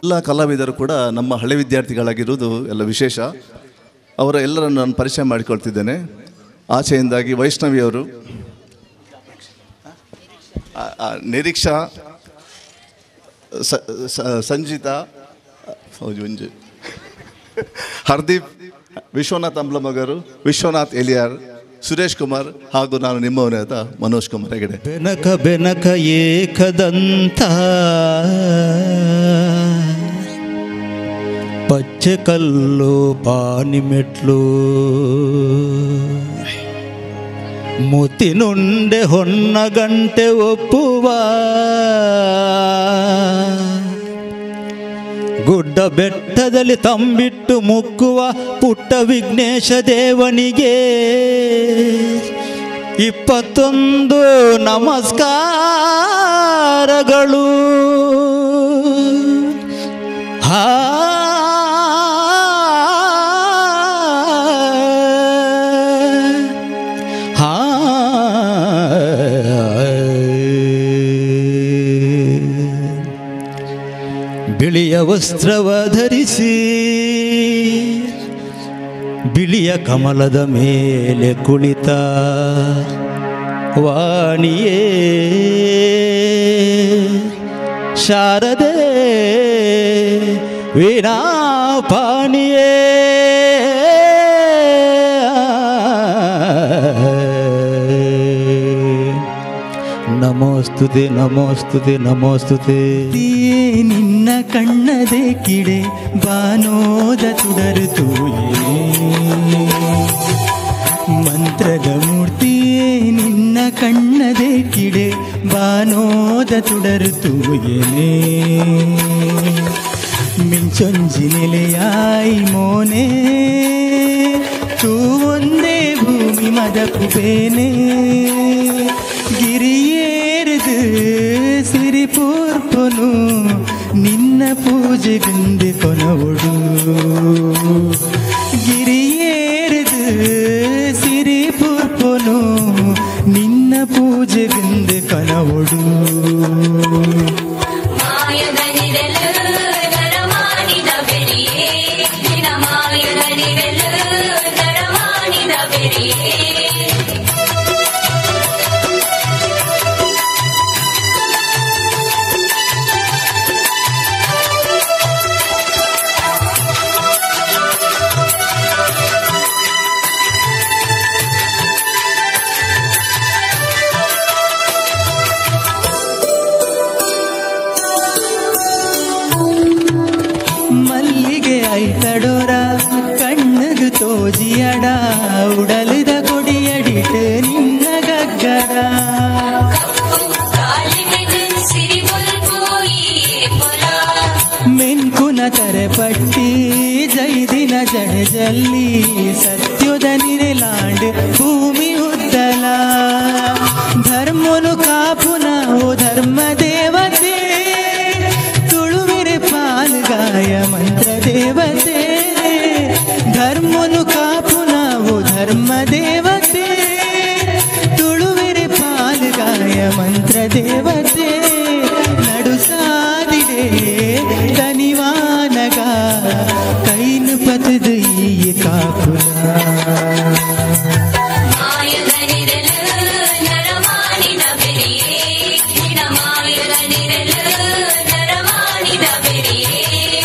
ಎಲ್ಲ ಕಲಾವಿದರು ಕೂಡ ನಮ್ಮ ಹಳೆ ವಿದ್ಯಾರ್ಥಿಗಳಾಗಿರುವುದು ಎಲ್ಲ ವಿಶೇಷ ಅವರ ಎಲ್ಲರನ್ನು ನಾನು ಪರಿಚಯ ಮಾಡಿಕೊಳ್ತಿದ್ದೇನೆ ಆಚೆಯಿಂದಾಗಿ ವೈಷ್ಣವಿಯವರು ಆ, ಆ, ನಿರೀಕ್ಷಾ ಸ- ಸ- ಸಂಜಿತಾ ಹೌದು ಒಂಜು ಹರ್ದೀಪ್ ವಿಶ್ವನಾಥ್ ಅಂಬ್ಲಮಗರು ವಿಶ್ವನಾಥ್ ಎಲಿಯಾರ್ ಸುರೇಶ್ ಕುಮಾರ್ ಹಾಗೂ ನಾನು ನಿಮ್ಮವನಾದ ಮನೋಜ್ ಕುಮಾರ್ ಹೆಗಡೆ ಬೆನಕ ಬೆನಕ ಏಕದಂತ ಪಚ್ಚೆ ಕಲ್ಲು ಪಾನಿಮೆಟ್ಲು ಮುತ್ತಿನುಂಡೆ ಹೊನ್ನ ಗಂಟೆ ಒಪ್ಪುವ ಗುಡ್ಡ ಬೆಟ್ಟದಲ್ಲಿ ತಂಬಿಟ್ಟು ಮುಕ್ಕುವ ಪುಟ್ಟ ವಿಘ್ನೇಶ ದೇವನಿಗೆ ಇಪ್ಪತ್ತೊಂದು ನಮಸ್ಕಾರಗಳು ಹಾ ಹಾ ಬಿಳಿಯ ವಸ್ತ್ರವ ಧರಿಸಿ ಬಿಳಿಯ ಕಮಲದ ಮೇಲೆ ಕುಳಿತ ವಾಣಿಯೇ ಶಾರದೆ ವೀಣಾಪಾಣಿಯೇ ನಮೋಸ್ತುತೆ ನಮೋಸ್ತುತೆ ನಮೋಸ್ತುತೆ ನಿನ್ನ ಕಣ್ಣದೆ ಕಿಡೆ ಬಾನೋದ ತುಡರು ತೂಯೇ ಮಂತ್ರದ ಮೂರ್ತಿಯೇ ನಿನ್ನ ಕಣ್ಣದೆ ಕಿಡೆ ಬಾನೋದ ತುಡರು ತೂಯೇನೆ ಮಿಂಚೊಂಜಿ ನೆಲೆಯಾಯಿ ಮೋನೆ ತೂ ಒಂದೇ ಭೂಮಿ ಮದಪುಬೇನೆ ಗಿರಿಯೇರಿದು ಸಿರಿಪೂರ್ಪನು ನಿನ್ನ ಪೂಜೆಗುಂದೆ ಕೊನವೊಡು ಗಿರಿಯೇರಿದು ಸಿರಿಪೂರ್ಪನು ನಿನ್ನ ಪೂಜೆಗುಂದೆ ಕೊನವೊಡು ಮಾಯದನಿರಲು ನರಮಾನಿದ ಬೆರಿಯೇ ದಿನ ಮಾಯದನಿರಲು ನರಮಾನಿದ ಬೆರಿಯೇ ಮಲ್ಲಿಗೆ ಐತಡೋರ ಕಣ್ಣಗು ತೋಜಿಯಡ ಉಡಲಿದ ಕೊಡಿಯಡಿಟ್ಟು ನಿನ್ನ ಗಗ್ಗರ ಕಾಲಿಮೆದು ಸಿರಿಬುಲ್ಪೋಯಿ ಪೊಲ ಮೆನ್ಕುನ ತರೆಪಟ್ಟಿ ಜೈದಿನ ಜಡಜಲ್ಲಿ ಸತ್ಯದ ನಿರೆಲಾಂಡ್ ಭೂಮಿ ಉದ್ದಲ ಧರ್ಮನು ಕಾಪುನ ಓ ಧರ್ಮ ದೇವತೆ ತುಳುವಿರೆ ಪಾಲ್ಗಾಯ ಮಂತ್ರ ದೇವತೆ ಧರ್ಮನು ಕಾಪುನ ಓ ಧರ್ಮ ದೇವತೆ ತುಳುವಿರೆ ಪಾಲ್ಗಾಯ ಮಂತ್ರ ದೇವತೆ ನಡು ಸಾದಿಡೆ ದನಿವಾನಗ ಕೈನು ಪತದು ಈ ಕಾಪುನ ಮಾಯದನಿರಲು ನರಮಾನಿದ ಬೆರಿಯೇ ದಿನ ಮಾಯದನಿರಲು ನರಮಾನಿದ ಬೆರಿಯೇ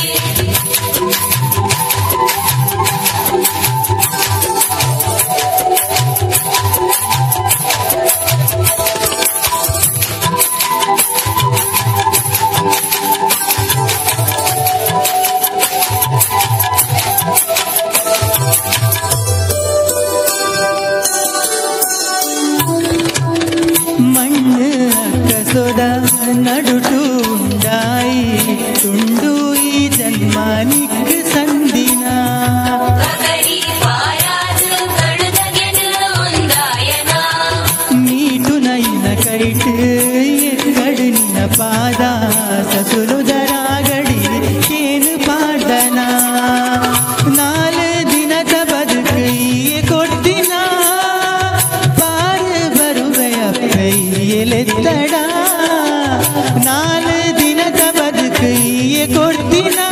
മണ്ണ് കസോട നടുട്ടുണ്ടായി തുണ്ടു ഈ ജന്മാനിക്ക് സന്ദിന ಪಗಡಿ ಪಾರಾದು ಕಡುದಗೆನು ಒಂದಾಯನ ನೀಟು ನೈನ ಕೈಟ್ ಎಕ್ಕಡು ನಿನ್ನ ಪಾದ ಸಸುಲು ದರಾಗಡಿ ಏನು ಪಾಡನ ನಾಲ್ಕು ದಿನದ ಬದುಕು ಈ ಕೊಡ್ತಿನ ಪಾರು ಬರುವೆಯ ಕೈಯಲೆತ್ತಡ ನಾಲ್ಕು ದಿನದ ಬದುಕು ಈ ಕೊಡ್ತಿನ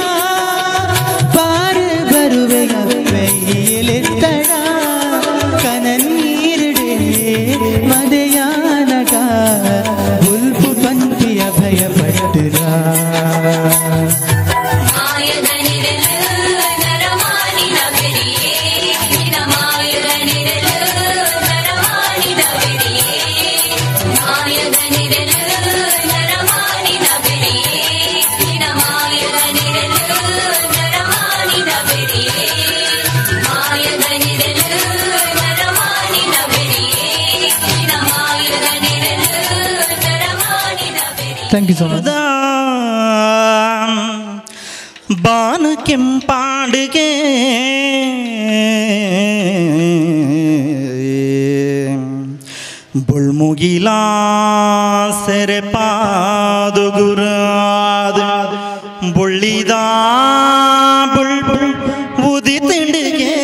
ಥ್ಯಾಂಕ್ ಯು ಸೊ ಮಚ್ ಬಾನ ಕೆಂಪಾಡಿಗೆ ಬುಳ್ಮುಗಿಲ ಸೆರೆ ಪಾದುಗುರಾದ ಬುಳ್ಳಿದ ಬುಳ್ ಬುಳ್ ಉದಿ ತಿಂಡಿಗೆ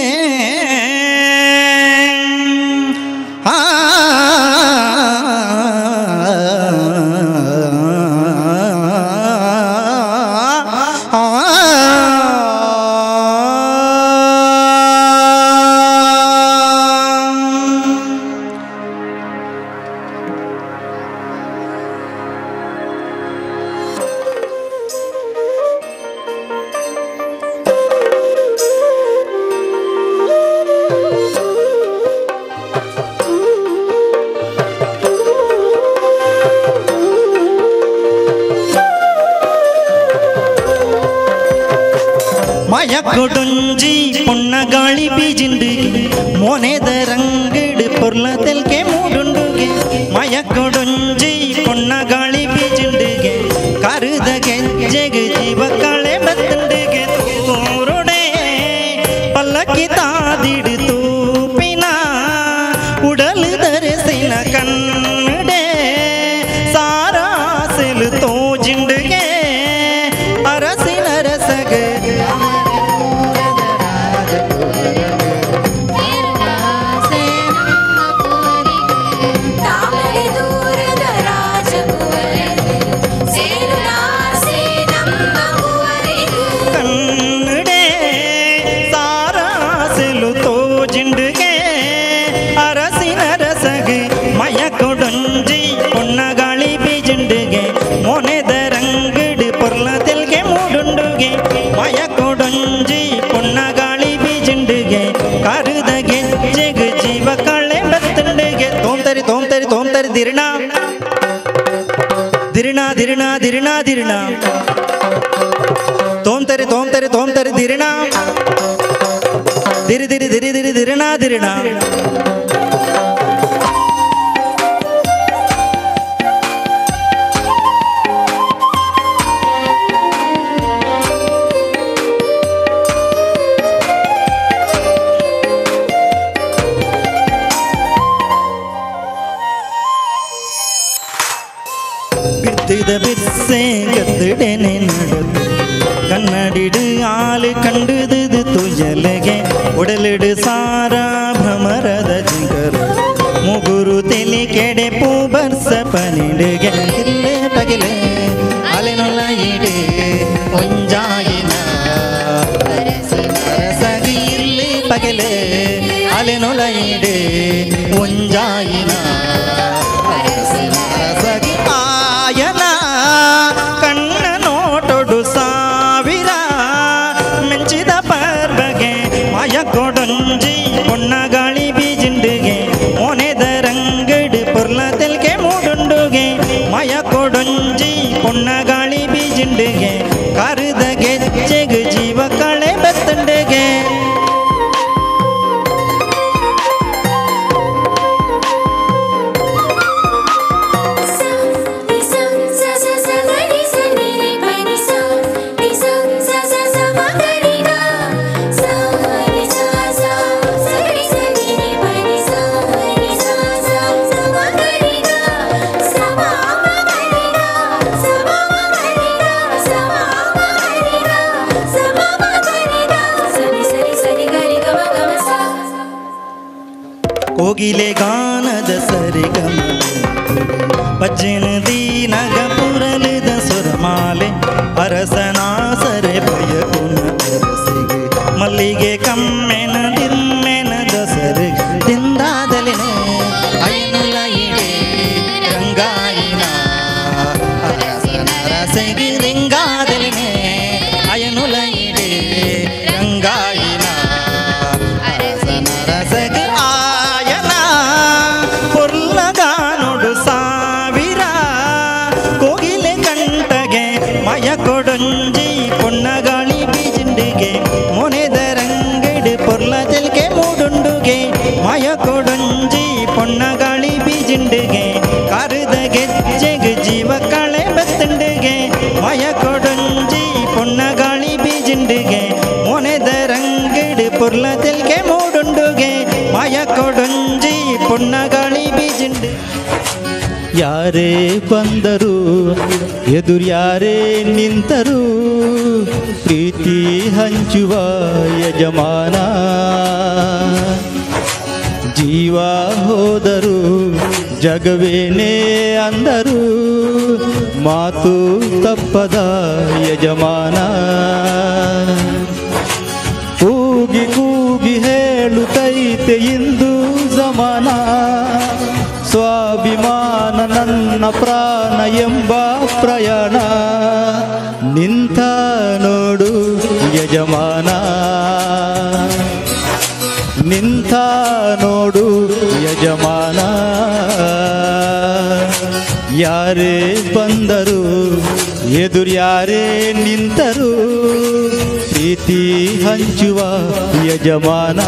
ಆ மயக்கொடுஞ்சி பொன்னகாளி பீஜிண்டுகி மோனேத ரங்கிடு பொருள தெல்கே மூடுண்டுகே மயக்கொடுஞ்சி பொன்னகாளி பೀಜಿಂಡಿಗೆ ಕರುದ ಗೆಜ್ಜೆಗೆ ಜೀವ ಕಳೆ ಬತ್ತಂಡಿಗೆ ತೂರುಡೆ ಪಲ್ಲಕ್ಕಿ ತಾದಿಡು ತೂಪಿನ ಉಡಲು ಧರಿಸಿನ ಕನ್ನಡೆ ಸಾರಾಸೆಲು ತೋಜಿಂಡಿಗೆ ಅರಸಿನ ರಸಗೆ ತಾಮರೆ ದೂರದ ರಾಜಕುವರಿಗೆ ಸೇರುಲಾಸೆ ನಮ್ಮ ಕುವರಿಗೆ ಕನ್ನಡೆ ಸಾರಾಸೆಲು ತೋಜಿಂಡಿಗೆ ಅರಸಿನ ರಸಗೆ ಮಯ ಕೊಡೊಂಜಿ பொன்னಗಾಳಿ ಬೀಜಿಂಡಿಗೆ ಮೊನೆದ ರಂಗಡು ಪೊರ್ಲ ತೆಲ್ಗೆ ಮೂಡುಂಡುಗೆ ಮಯ ಕೊಡೊಂಜಿ பொன்னಗಾಳಿ ಬೀಜಿಂಡಿಗೆ ಕರುದ ಗೆಜ್ಜೆಗೆ ಜೀವ ಕಳೆ ಬತ್ತಂಡಿಗೆ ತೋಂತರಿ ತೋಂತರಿ ತೋಂತರಿ ದಿರ್ಣ ದಿರ್ಣ ದಿರ್ಣ ದಿರ್ಣ ದಿರ್ಣ ತೋಂತರಿ ತೋಂತರಿ ತೋಂತರಿ ದಿರಿಣ ದಿರಿ ದಿರಿ ದಿರಿ ದಿರಿ ದಿರಿಣ ದಿರಿಣ ಬಿತ್ತಿದ ಬಿರ್ಸೆ ಗದ್ದಡೆನೆ நடந்து கண்ணடிடு ஆளு கண்டுது துயலಗೆ ಒಡಲಿಡು ಸಾರ ಭ್ರಮರದ ಜಿಂಗರ ಮುಗುರು ತೆಲಿ ಕೆಡೆ ಪೂ ಬರ್ಸ ಪನಿಡಿಗೆ ಇಲ್ಲೇ ಪಗಿಲೆ ಅಲೆನೊಲ ಇಡೆ ಒಂಜಾಯಿನ ಅರಸಗಿ ಇಲ್ಲಿ ಪಗಿಲೆ ಅಲೆನೊಲ ಇಡೆ ಒಂಜಾಯಿನ ಅರಸಗಿ ಆಯನ ಕಣ್ಣ ನೋಟೊಡು ಸಾವಿರ ಮೆಂಚಿದ ಪರ್ಬಗೆ ಮಯ ಕೊಡೊಂಜಿ பொன்னಗಾಳಿ ಬೀಜಿಂಡಿಗೆ ಮೊನೆದ ರಂಗಡು ಪೊರ್ಲ ತೆಲ್ಗೆ ಮೂಡುಂಡುಗೆ ಮಯ ಕೊಡೊಂಜಿ பொன்னಗಾಳಿ ಬೀಜಿಂಡಿಗೆ ಕರುದ ಗೆಜ್ಜೆಗೆ ಜೀವ ಕಳೆ ಬತ್ತಂಡೆಗೆ ಕೋಗಿಲೆ ಗಾನದ ಸರಿಗಮ ಭಜನ ದೀನಗ ಪುರಲಿದ ಸುರಮಾಲೆ ಅರಸನಾಸರೆ ಭಯಕುನ ಅರಸಿಗೆ ಮಲ್ಲಿಗೆ ಕಮ್ಮೆನ ದಿಮ್ಮೆನ ದಸರೆ ದಿಂದಾದಲಿನೆ ಐನುಲ ಇಡೆ ರಂಗಾಯಿನ ಅರಸನ ರಸೆಗೆ ರಿಂಗಾದಲಿನೆ ಅಯನುಲ ಇಡೆ ರಂಗಾಯಿನ ಅರಸನ ರಸಗೆ ಆಯನ ಪೊರ್ಲಗಾನೊಡು ಸಾವಿರ ಕೋಗಿಲೆ ಕಣ್ಣ ಓರ್ಲ ತೆಲ್ಗೆ ಮೂಡುಂಡುಗೆ ಮಯ ಕೊಡುಂಜಿ ಪುಣ್ಣಗಳಿ ಬೀಜಿಂಡು ಯಾರೇ ಬಂದರು ಎದುರು ಯಾರೇ ನಿಂತರು ಪ್ರೀತಿ ಹಂಚುವ ಯಜಮಾನ ಜೀವ ಹೋದರು ಜಗವೇನೇ ಅಂದರು ಮಾತು ತಪ್ಪದ ಯಜಮಾನ ಕೂಗಿ ಕೂಗಿ ಹೇಳುತ್ತೈತೆ ಇಂದು ಜಮಾನ ಸ್ವಾಭಿಮಾನ ನನ್ನ ಪ್ರಾಣ ಎಂಬ ಪ್ರಯಾಣ ನಿಂತ ನೋಡು ಯಜಮಾನ ನಿಂತ ನೋಡು ಯಜಮಾನ ಯಾರೇ ಬಂದರು ಎದುರು ಯಾರೇ ನಿಂತರು ಪ್ರೀತಿ ಹಂಚುವ ಯಜಮಾನ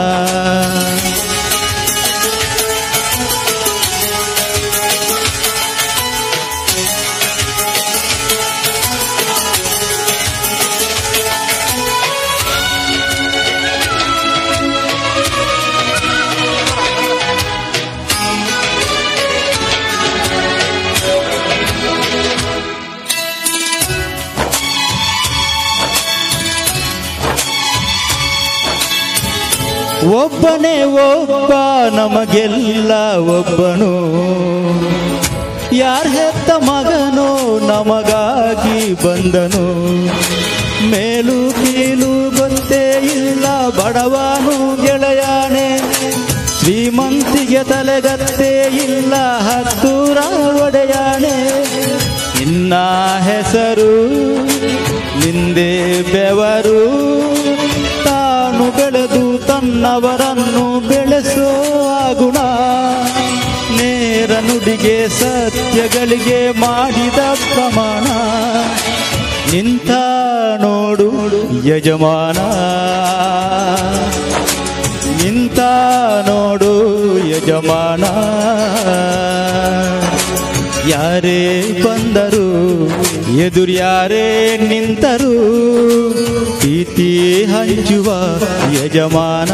ಒಬ್ಬನೇ ಒಬ್ಬ ನಮಗೆಲ್ಲ ಒಬ್ಬನು ಯಾರ ಹೆತ್ತ ಮಗನೋ ನಮಗಾಗಿ ಬಂದನು ಮೇಲು ಕೀಲು ಗೊತ್ತೇ ಇಲ್ಲ ಬಡವನು ಗೆಳೆಯಾನೆ ಶ್ರೀಮಂತಿಗೆ ತಲೆಗತ್ತೇ ಇಲ್ಲ ಹತ್ತೂರ ಒಡೆಯಾನೆ ನಿನ್ನ ಹೆಸರು ನಿಂದೆ ಬೆವರು ತಾನು ಬೆಳೆದು ತನ್ನವರನ್ನು ಬೆಳೆಸೋ ಗುಣ ನೇರ ನುಡಿಗೆ ಸತ್ಯಗಳಿಗೆ ಮಾಡಿದ ಪ್ರಮಾಣ ನಿಂತ ನೋಡು ಯಜಮಾನ ನಿಂತ ನೋಡು ಯಜಮಾನ ಯಾರೇ ಬಂದರು ಎದುರು ಯಾರೇ ನಿಂತರು ಪ್ರೀತಿ ಹಂಚುವ ಯಜಮಾನ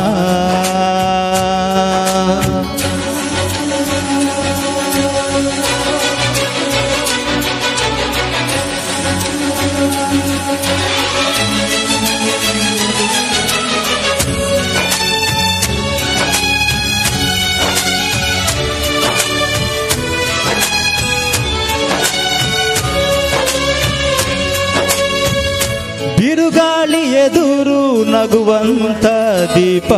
ಬಿರುಗಾಳಿ ಎದುರು ನಗುವಂತ ದೀಪ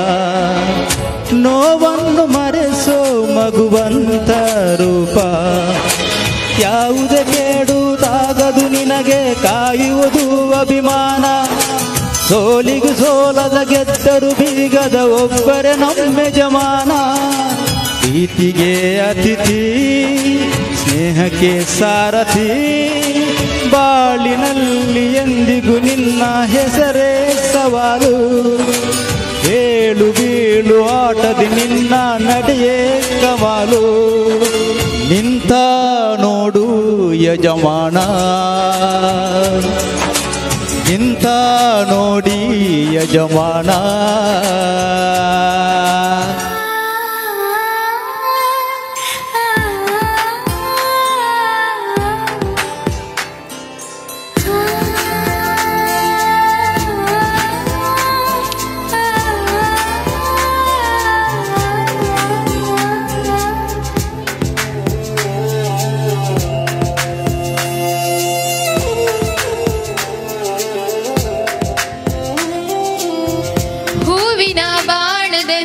ನೋವನ್ನು ಮರೆಸೋ ಮಗುವಂತ ರೂಪ ಯಾವುದೇ ಕೇಡುವುದಾಗದು ನಿನಗೆ ಕಾಯುವುದು ಅಭಿಮಾನ ಸೋಲಿಗೂ ಸೋಲದ ಗೆದ್ದರು ಬೀಗದ ಒಬ್ಬರೇ ನಮ್ಮ ಯಜಮಾನ ಪ್ರೀತಿಗೆ ಅತಿಥಿ ಸ್ನೇಹಕ್ಕೆ ಸಾರಥಿ ಬಾಳಿನಲ್ಲಿ ಎಂದಿಗೂ ನಿನ್ನ ಹೆಸರೇ ಸವಾಲು ಏಳು ಬೀಳು ಆಟದಿ ನಿನ್ನ ನಡೆಯೇ ಕವಾಲು ನಿಂತ ನೋಡು ಯಜಮಾನ ನಿಂತ ನೋಡಿ ಯಜಮಾನ ಹೂವಿನ ಬಾಣದ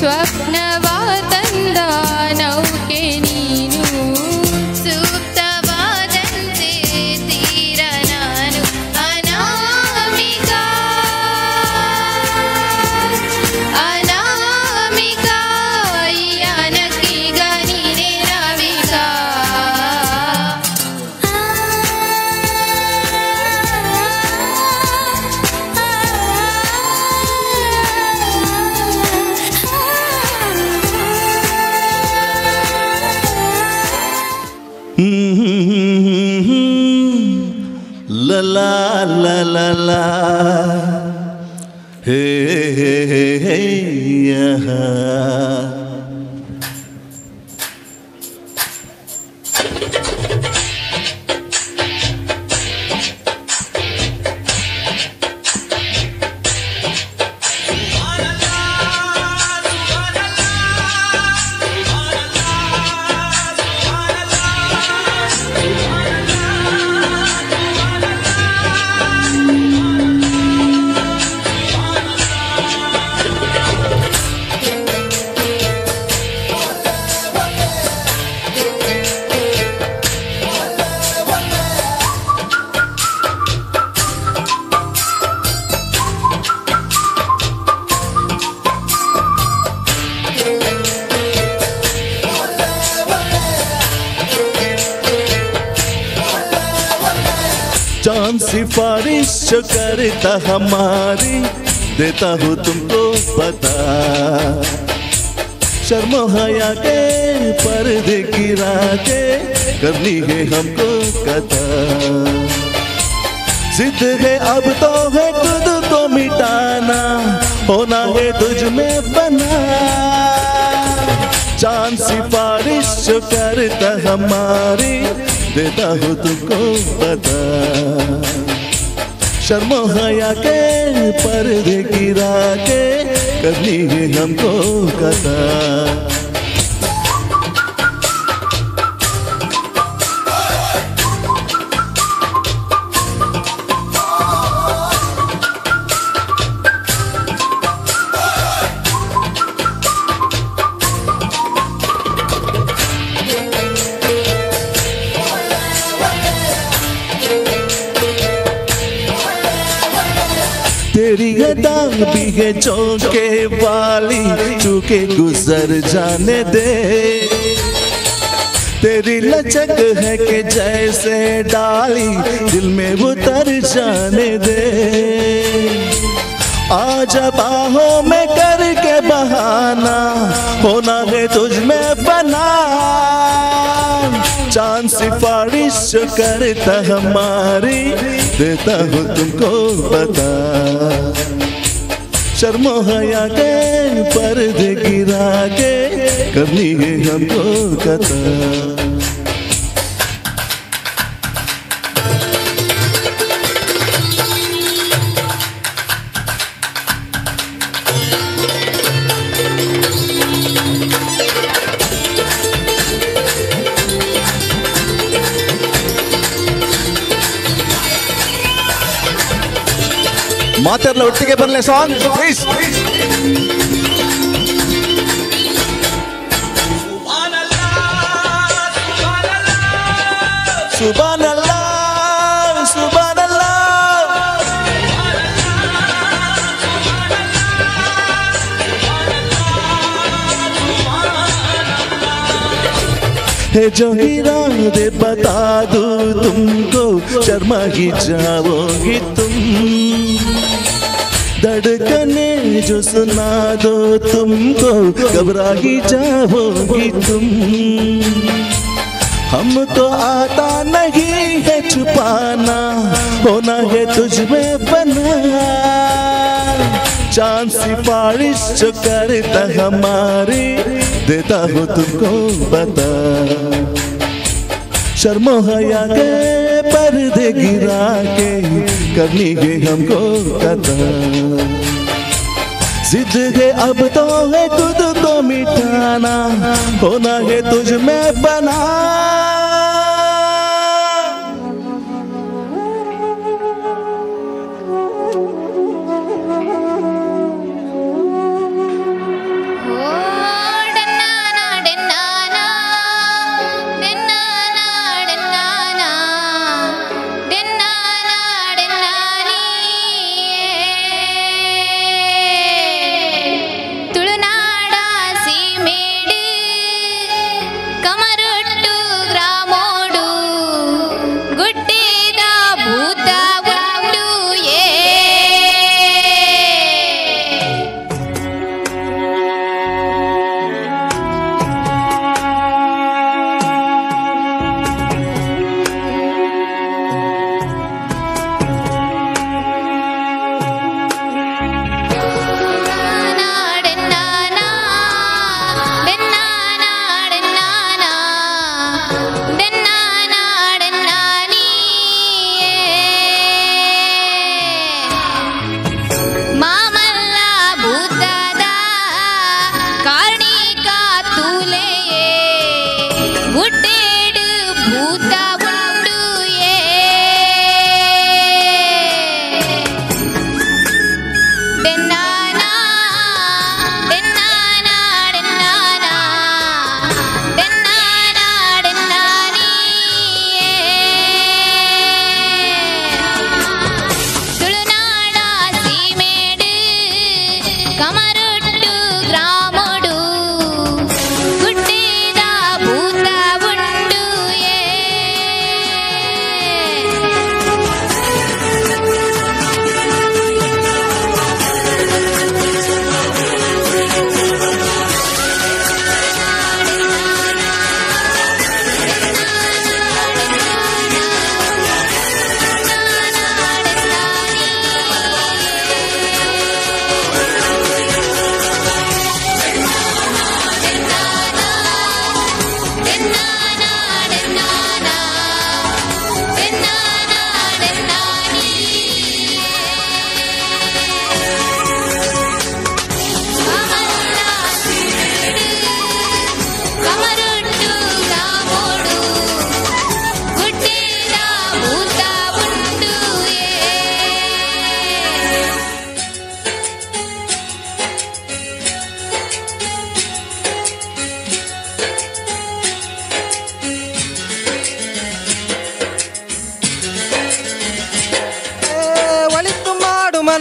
ಸ್ವಪ್ನವಾ ತಂದ ನೌಕೆ ನೀನು ಸೂಕ್ತವಾದಂತೆ ತೀರ ನಾನು ಅನಾಮಿಕ ಅನಾಮಿಕ ಯಾನಕ್ಕೀಗ ನೀನೇ ನಾವಿಕ La la la la la. Hey, hey, hey, hey, yeah. चांद सिफारिश जो करता हमारी देता हूँ तुमको पता शर्म हया के पर्दे गिरा के करनी है हमको कथा जिद है अब तो है खुद को मिटाना होना है तुझ में बना चांद सिफारिश जो करता हमारी देता हूँ तुमको पता शर्म हया के पर्दे गिरा के करनी है हमको कथा तेरी अदा भी है चौके वाली चूके गुजर जाने दे तेरी लचक है कि जैसे डाली दिल में उतर जाने दे आज बाहों में करके बहाना होना है तुझ में बना चांद सिफारिश करता हमारी देता हूँ तुमको बता शर्म हया के पर्दे गिरा के करनी है हमको कथा ಮಾತೆಲ್ಲ ಒಟ್ಟಿಗೆ ಬರಲಿ ಸಾಂಗ್ ಪ್ಲೀಸ್ ಸುಬಾನಲ್ಲ ಸುಬಾನಲ್ಲ है जो इरादे बता दूं तुमको शर्मा ही जाओगी तुम धड़कने जो सुना दो तुमको घबरा ही जाओगी तुम हमको आता नहीं है छुपाना होना है तुझ में बना चांद सिफारिश जो करता हमारी देता हूँ तुमको बता शर्म हया के पर्दे गिरा के करनी है हमको कथा जिद है अब तो है खुद को मिटाना होना है तुझ में बना हो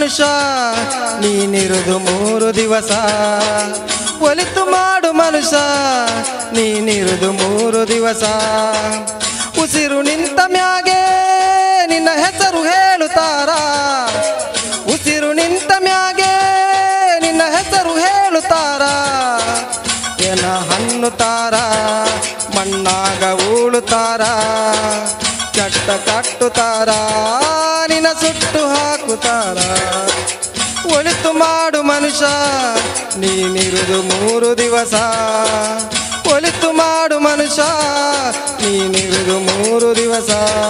ಮನುಷ್ಯ ನೀನಿರುದು ಮೂರು ದಿವಸ ಒಲಿತು ಮಾಡು ಮನುಷ್ಯ ನೀನಿರುದು ಮೂರು ದಿವಸ ಉಸಿರು ನಿಂತ ಮ್ಯಾಗೆ ನಿನ್ನ ಹೆಸರು ಹೇಳುತ್ತಾರ ಉಸಿರು ನಿಂತ ಮ್ಯಾಗೆ ನಿನ್ನ ಹೆಸರು ಹೇಳುತ್ತಾರ ಎನ ಹಣ್ಣುತ್ತಾರ ಮಣ್ಣಾಗ ಉಳುತ್ತಾರ ಚಟ್ಟ ಕಟ್ಟುತ್ತಾರ ನಿನ್ನ ಸುಟ್ಟು ಹಾಕುತ್ತಾರ ಒಳಿತು ಮಾಡು ಮನುಷ್ಯ ನೀನಿರುದು ಮೂರು ದಿವಸ ಒಳಿತು ಮಾಡು ಮನುಷ್ಯ ನೀನಿರುದು ಮೂರು ದಿವಸ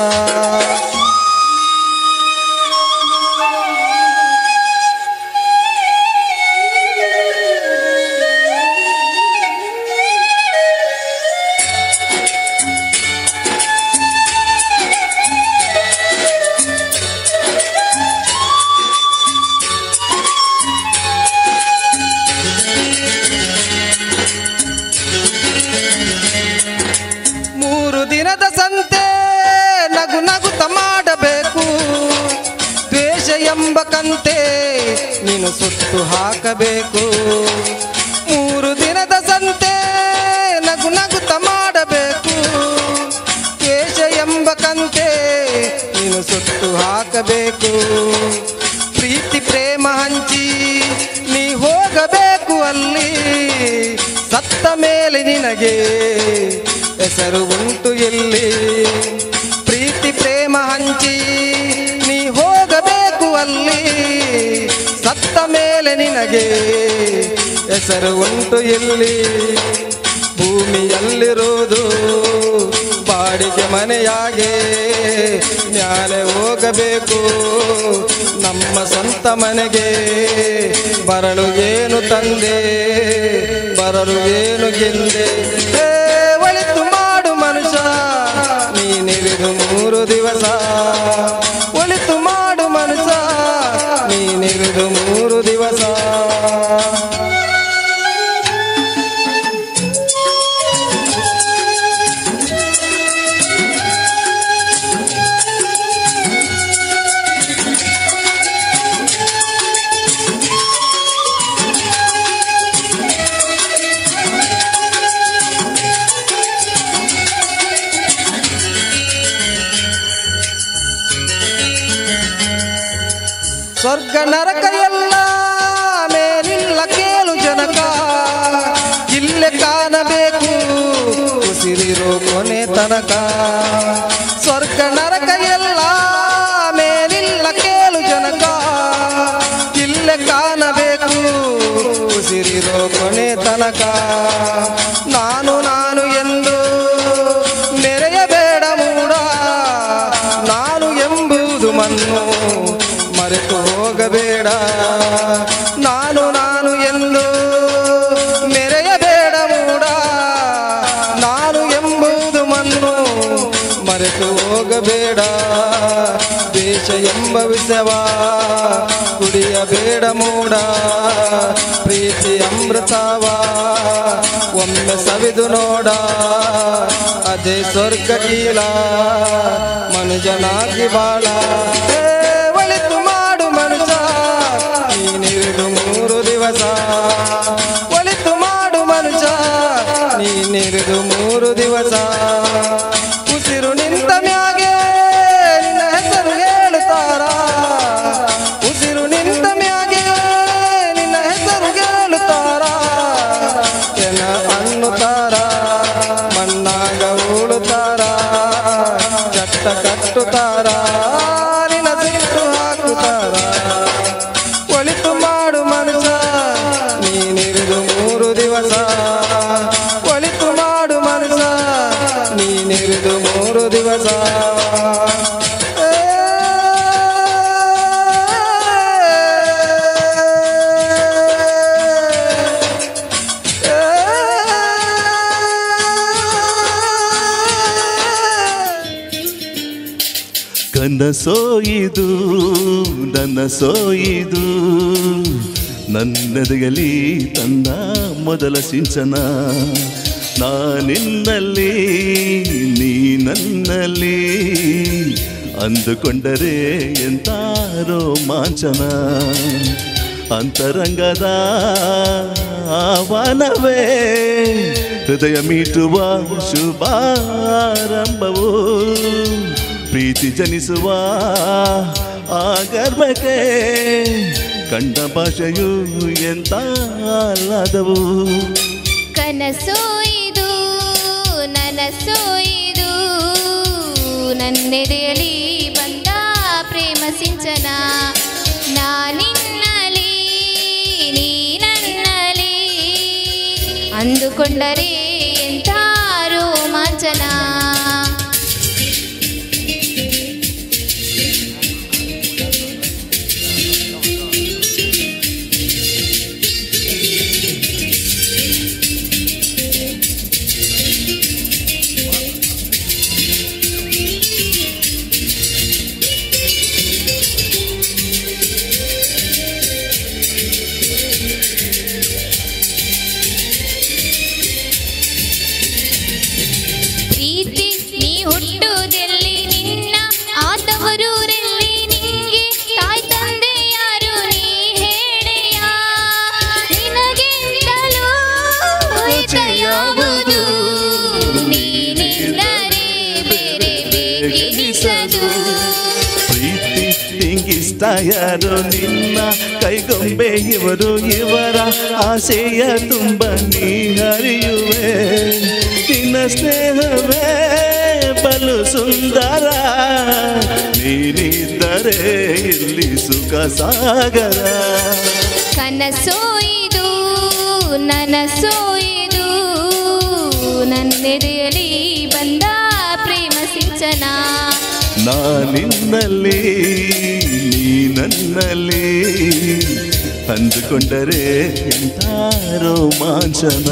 ಮೂರು ದಿನದ ಸಂತೆ ನಗು ನಗುತ್ತ ಮಾಡಬೇಕು ದ್ವೇಷ ಎಂಬ ಕಂತೆ ನೀನು ಸುಟ್ಟು ಹಾಕಬೇಕು ಮೂರು ದಿನದ ಸಂತೆ ನಗು ನಗುತ್ತ ಮಾಡಬೇಕು ದ್ವೇಷ ಎಂಬ ಕಂತೆ ನೀನು ಸುಟ್ಟು ಹಾಕಬೇಕು ಪ್ರೀತಿ ಪ್ರೇಮ ಹಂಚಿ ನೀ ಹೋಗಬೇಕು ಅಲ್ಲಿ ಸತ್ತ ಮೇಲೆ ನಿನಗೆ ಹೆಸರು ಉಂಟು ಎಲ್ಲಿ ಪ್ರೀತಿ ಪ್ರೇಮ ಹಂಚಿ ನೀ ಹೋಗಬೇಕು ಅಲ್ಲಿ ಸತ್ತ ಮೇಲೆ ನಿನಗೆ ಹೆಸರು ಉಂಟು ಎಲ್ಲಿ ಭೂಮಿಯಲ್ಲಿರುವುದು ಬಾಡಿಗೆ ಮನೆಯಾಗೆ ಮ್ಯಾಲೆ ಹೋಗಬೇಕು ನಮ್ಮ ಸ್ವಂತ ಮನೆಗೆ ಬರಲು ಏನು ತಂದೆ ಬರಲು ಏನು ಗೆಂದೆ ಏ, ಒಳಿತು ಮಾಡು ಮನುಷ್ಯ ನೀನಿರಿದು ಮೂರು ದಿವಸ ಒಳಿತು ಮಾಡು ಮನುಷ್ಯ ನೀನಿರಿದು ಮೂರು ದಿವಸ ಸ್ವರ್ಗ ನರಕ ಎಲ್ಲ ಮೇಲಿಲ್ಲ ಕೇಳು ಜನಕ ಇಲ್ಲೇ ಕಾಣಬೇಕು ಉಸಿರಿರೋ ಕೊನೆ ತನಕ ಸ್ವರ್ಗ ನರಕ ಎಲ್ಲ ಮೇಲಿಲ್ಲ ಕೇಳು ಜನಕ ಇಲ್ಲೇ ಕಾಣಬೇಕು ಉಸಿರಿರೋ ಕೊನೆ ತನಕ ನಾನು ನಾನು ಎಂದು ಮೆರೆಯಬೇಡ ಮೂಡ ನಾನು ಎಂಬುದು ಮಣ್ಣು ಮರೆತು ಹೋಗಬೇಡ ನಾನು ನಾನು ಎಂದು ಮೆರೆಯಬೇಡ ಮೂಡ ನಾನು ಎಂಬುದು ಮಣ್ಣು ಮರೆತು ಹೋಗಬೇಡ ದೇಶ ಎಂಬ ವಿಷವ ಕುಡಿಯಬೇಡ ಮೂಡ ಪ್ರೀತಿ ಅಮೃತವ ಒಮ್ಮೆ ಸವಿದು ನೋಡ ಅದೇ ಸ್ವರ್ಗ ಕೀಲ ಮನುಜನಾಗಿ ಬಾಳ ಏ, ಒಳಿತು ಮಾಡು ಮನುಷ್ಯ ನೀನಿರುದು ಮೂರು ದಿವಸ ಒಳಿತು ಮಾಡು ಮನುಷ್ಯ ನೀನಿರುದು ಮೂರು ದಿವಸ ಉಸಿರು ನಿಂತ ಮ್ಯಾಗೆ ನಿನ್ನ ಹೆಸರು ಹೇಳುತ್ತಾರ ಉಸಿರು ನಿಂತ ಮ್ಯಾಗೆ ನಿನ್ನ ಹೆಸರು ಹೇಳುತ್ತಾರ ಕೆನ ಅನ್ನುತ್ತಾರ ಮಣ್ಣಾಗ ಉಳುತ್ತಾರ ಚಟ್ಟ ಕಟ್ಟುತ್ತಾರ ನಿನ್ನ ಸಿಟ್ಟು ಹಾಕುತ್ತಾರ ಒಳಿತು ಮಾಡು ಮನುಷ್ಯ ನೀನಿರುದು ಮೂರು ದಿವಸ ಒಳಿತು ಮಾಡು ಮನುಷ್ಯ ನೀನಿರುದು ಮೂರು ದಿವಸ ಏ, ಕನಸೋಯಿದು ನನಸೋಯಿದು ನನ್ನದೆಯಲ್ಲಿ ತನ್ನ ಮೊದಲ ಸಿಂಚನ ನಾನಿನ್ನಲ್ಲಿ ನೀ ನನ್ನಲ್ಲಿ ಅಂದುಕೊಂಡರೆ ಎಂತ ರೋಮಾಂಚನ ಅಂತರಂಗದ ಆಹ್ವಾನವೇ ಹೃದಯ ಮೀಟುವ ಶುಭಾರಂಭವು ಪ್ರೀತಿ ಜನಿಸುವ ಆ ಗರ್ಭಕ್ಕೆ ಕಂಡ ಭಾಷೆಯು ಎಂತ ಆಹ್ಲಾದವು ಕನಸು ಇದು ನನಸು ಇದು ನನ್ನೆದೆಯಲಿ ಬಂದ ಪ್ರೇಮ ಸಿಂಚನ ನಾನಿನ್ನಲಿ ನೀ ನನ್ನಲಿ ಅಂದುಕೊಂಡರೆ ಎಂಥ ರೋಮಾಂಚನ ಪ್ರೀತಿ ನೀ ಹುಟ್ಟುವುದೆಲ್ಲಿ ನಿನ್ನ ಆತವರೂರಲ್ಲಿ ನಿಂಗೆ ತಾಯಿ ತಂದೆ ಯಾರು ನೀ ಹೇಳೆಯ ನಿನಗೆಂದಲೂ ಹಿತ ಯಾವುದು ನೀನಿಲ್ಲರೆ ಬೇರೆ ಬೇಕೆನಿಸದು ಪ್ರೀತಿ ಹಿಂಗಿಷ್ಟ ಯಾರು ನಿನ್ನ ಕೈಗೊಂಬೆ ಇವರು ಇವರ ಆಸೆಯ ತುಂಬ ನೀ ಹರಿಯುವೆ ನಿನ್ನ ಸ್ನೇಹವೇ ಬಲು ಸುಂದರ ನೀನಿದ್ದರೆ ಇಲ್ಲಿ ಸುಖ ಸಾಗರ ಕನಸು ಇದು ನನಸು ಇದು ನನ್ನೆದೆಯಲಿ ಬಂದ ಪ್ರೇಮ ಸಿಂಚನ ನಾನಿನ್ನಲ್ಲಿ ನೀ ನನ್ನಲ್ಲಿ ಅಂದುಕೊಂಡರೆ ಎಂಥ ರೋಮಾಂಚನ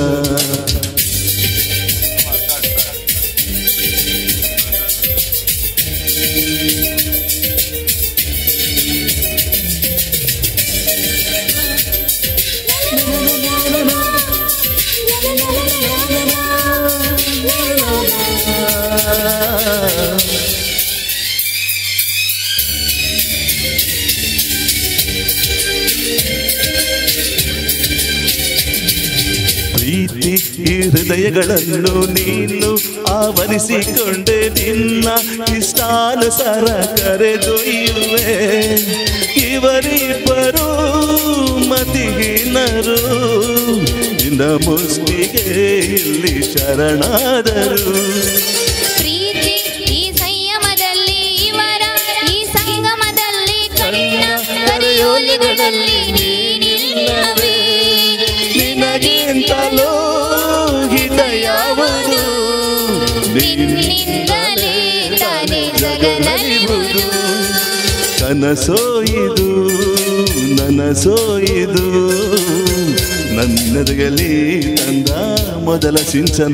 ಪ್ರೀತಿ ಈ ಹೃದಯಗಳನ್ನು ನೀನು ಆವರಿಸಿಕೊಂಡೆ ನಿನ್ನ ಇಷ್ಟಾನುಸಾರ ಕರೆದೊಯ್ಯುವೆ ಇವರಿಬ್ಬರು ಮತಿಹೀನರು ನಿನ್ನ ಮುಷ್ಟಿಗೆ ಇಲ್ಲಿ ಶರಣಾದರು ಪ್ರೀತಿ ಈ ಸಂಯಮದಲ್ಲಿ ಇವರ ಈ ಸಂಗಮದಲ್ಲಿ ಕಣ್ಣ ಕರೆಯೋಲಿಗಳಲ್ಲಿ ನೀನಿಲ್ಲವೇ ನಿನಗಿಂತಲೂ ಹಿತ ಯಾವುದು ನಿನ್ನಿಂದಲೇ ತಾನೇ ಜಗದರಿವುದು ಕನಸೋ ಇದು ನನಸೋ ಇದು ನನ್ನೆದಗಲಿ ತಂದ ಮೊದಲ ಸಿಂಚನ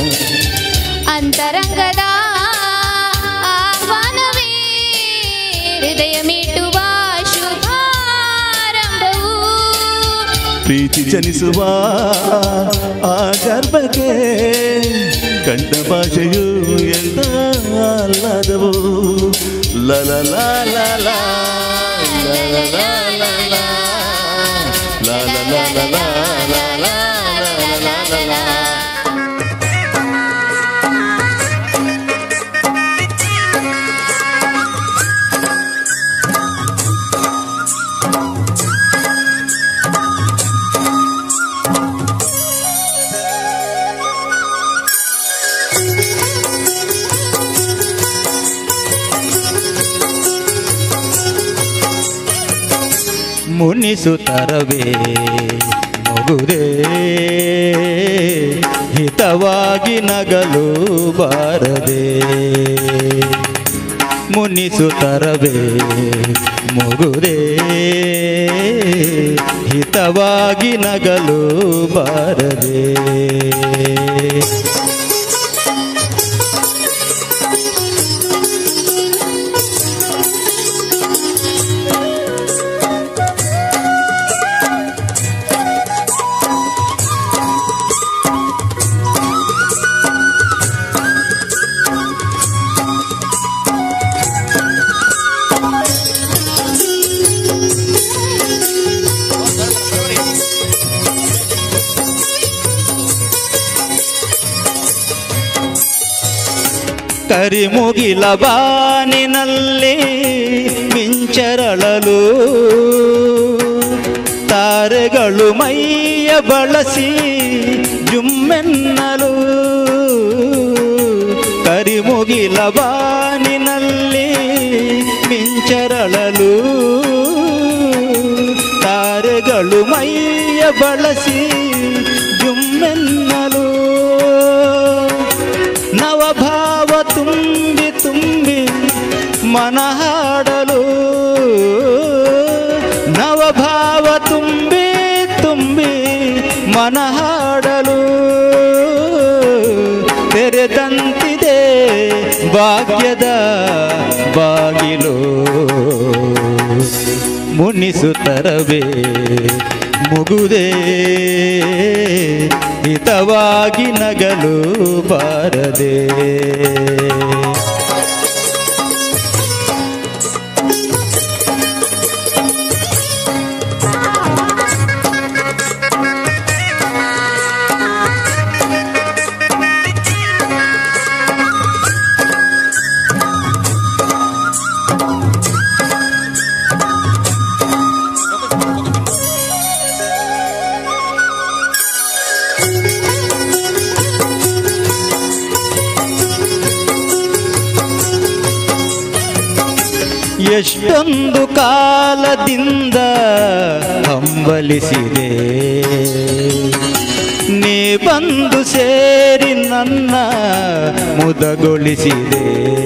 ಅಂತರಂಗದ ಆಹ್ವಾನವೇ ಹೃದಯ ಮೀಟುವ ಶುಭಾರಂಭವು ಪ್ರೀತಿ ಜನಿಸುವ ಆ ಗರ್ಭಕ್ಕೆ ಕಂಡ ಭಾಷೆಯು ಎಲ್ಲ ಅಲ್ಲದವು ಲಲ ಲಾ ಲಾ ಲಾ ಲಲ ಲಾ ಲಾ ಲಾ ಲಲ ಲಾ ಲಾ ಲಾ ಲಾ ಲಾ ಲಾ ಲಾ ಲಾ ಮುನಿಸುತ್ತರವೇ ಮಗುರೇ ಹಿತವಾಗಿ ನಗಲು ಬಾರದೆ ಮುನಿಸುತ್ತರವೇ ಮಗುರೇ ಹಿತವಾಗಿ ನಗಲು ಬಾರದೆ ಕರಿಮುಗಿಲ ಬಾನಿನಲ್ಲಿ ಮಿಂಚರಳಲು ತಾರೆಗಳು ಮೈಯ ಬಳಸಿ ಜುಮ್ಮೆನ್ನಲು ಕರಿಮುಗಿಲ ಬಾನಿನಲ್ಲಿ ಮಿಂಚರಳಲು ತಾರೆಗಳು ಮೈಯ ಬಳಸಿ ಜುಮ್ಮೆನ್ನಲು ನವಭಾವ ತುಂಬಿ ತುಂಬಿ ಮನ ಹಾಡಲು ನವಭಾವ ತುಂಬಿ ತುಂಬಿ ಮನ ಹಾಡಲು ತೆರೆದಂತಿದೆ ಭಾಗ್ಯದ ಬಾಗಿಲು ಮುನಿಸುತ್ತರವೇ ಮುಗುದೇ ಹಿತವಾಗಿ ನಗಲು ಬಾರದೆ ಎಷ್ಟೊಂದು ಕಾಲದಿಂದ ಹಂಬಲಿಸಿದೆ ನೀ ಬಂದು ಸೇರಿ ನನ್ನ ಮುದಗೊಳಿಸಿದೆ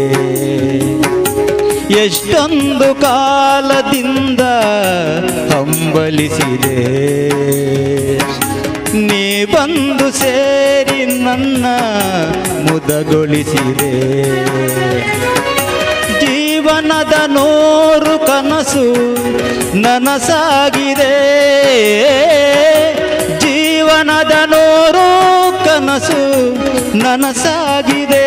ಎಷ್ಟೊಂದು ಕಾಲದಿಂದ ಹಂಬಲಿಸಿದೆ ನೀ ಬಂದು ಸೇರಿ ನನ್ನ ಮುದಗೊಳಿಸಿದೆ ಜೀವನದ ನೂರು ಕನಸು ನನಸಾಗಿದೆ ಜೀವನದ ನೂರು ಕನಸು ನನಸಾಗಿದೆ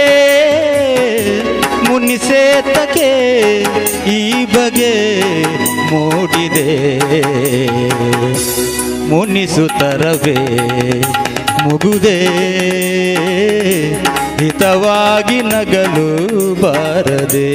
ಮುನಿಸೇತಕ್ಕೆ ಈ ಬಗೆ ಮೂಡಿದೆ ಮುನಿಸುತ್ತರವೇ ಮುಗುದೇ ಹಿತವಾಗಿ ನಗಲು ಬಾರದೆ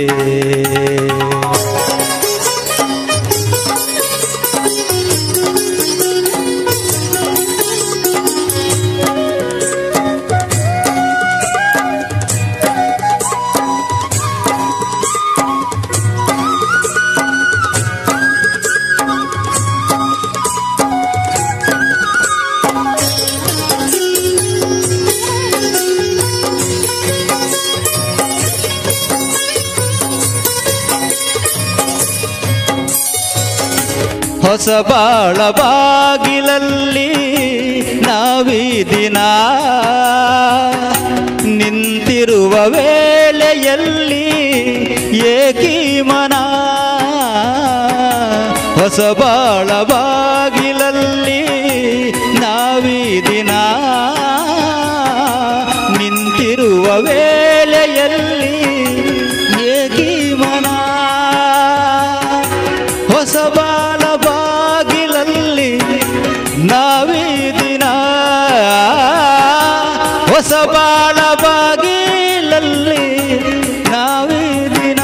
ಹೊಸ ಬಾಳ ಬಾಗಿಲಲ್ಲಿ ನಾವೀ ದಿನ ನಿಂತಿರುವ ವೇಳೆಯಲ್ಲಿ ಏಕೀ ಮನ ಹೊಸ ಬಾಳ ಬಾಗಿಲಲ್ಲಿ ನಾವೀ ದಿನ ನಿಂತಿರುವ ವೇಳೆಯಲ್ಲಿ ಏಕೀ ಮನ ಹೊಸ ಬಾಲ ಬಾಗಿಲಲ್ಲಿ ನಾವೀ ದಿನ ಹೊಸ ಬಾಳ ಬಾಗಿಲಲ್ಲಿ ನಾವೀ ದಿನ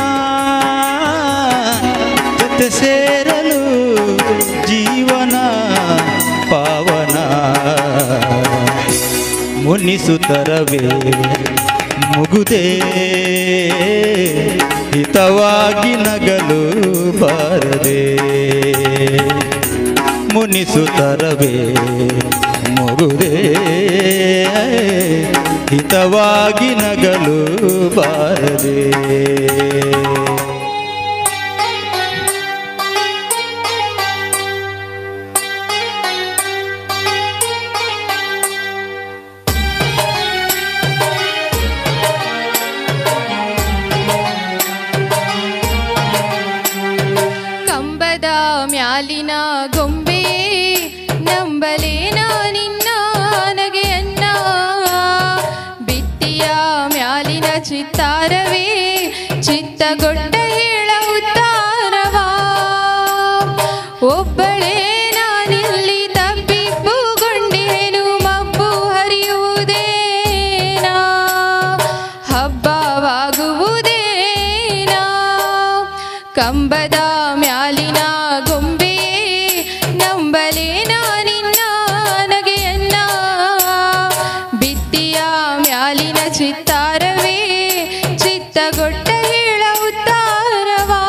ಜೊತೆ ಸೇರಲು ಜೀವನ ಪಾವನ ಮುನಿಸುತ್ತರವೇ ಮುಗುದೇ ಹಿತವಾಗಿ ನಗಲು ಬಾರದೆ ಮುನಿಸುತ್ತರವೇ ಮುಗುದೇ ಹಿತವಾಗಿ ನಗಲು ಬಾರದೆ ಕಂಬದ ಮ್ಯಾಲಿನ ಗೊಂಬೆ ನಂಬಲೇನ ನಿನ್ನ ನಗೆಯನ್ನ ಬಿತ್ತಿಯ ಮ್ಯಾಲಿನ ಚಿತ್ತಾರವೇ ಚಿತ್ತಗೊಡ್ಡ ಹೇಳ ಉತ್ತಾರವಾ ಒಬ್ಬಳೇ ನಾನಿಲ್ಲಿ ತಪ್ಪಿಪ್ಪುಗೊಂಡೇನು ಮಬ್ಬು ಹರಿಯುವುದೇನಾ ಹಬ್ಬವ ಕಂಬದ ಮ್ಯಾಲಿನ ಗೊಂಬೆ ನಂಬಲೇನ ನಿನ್ನ ನಗೆಯನ್ನ ಬಿತ್ತಿಯ ಮ್ಯಾಲಿನ ಚಿತ್ತಾರವೇ ಚಿತ್ತಗೊಟ್ಟ ಹೇಳ ಉತ್ತಾರವಾ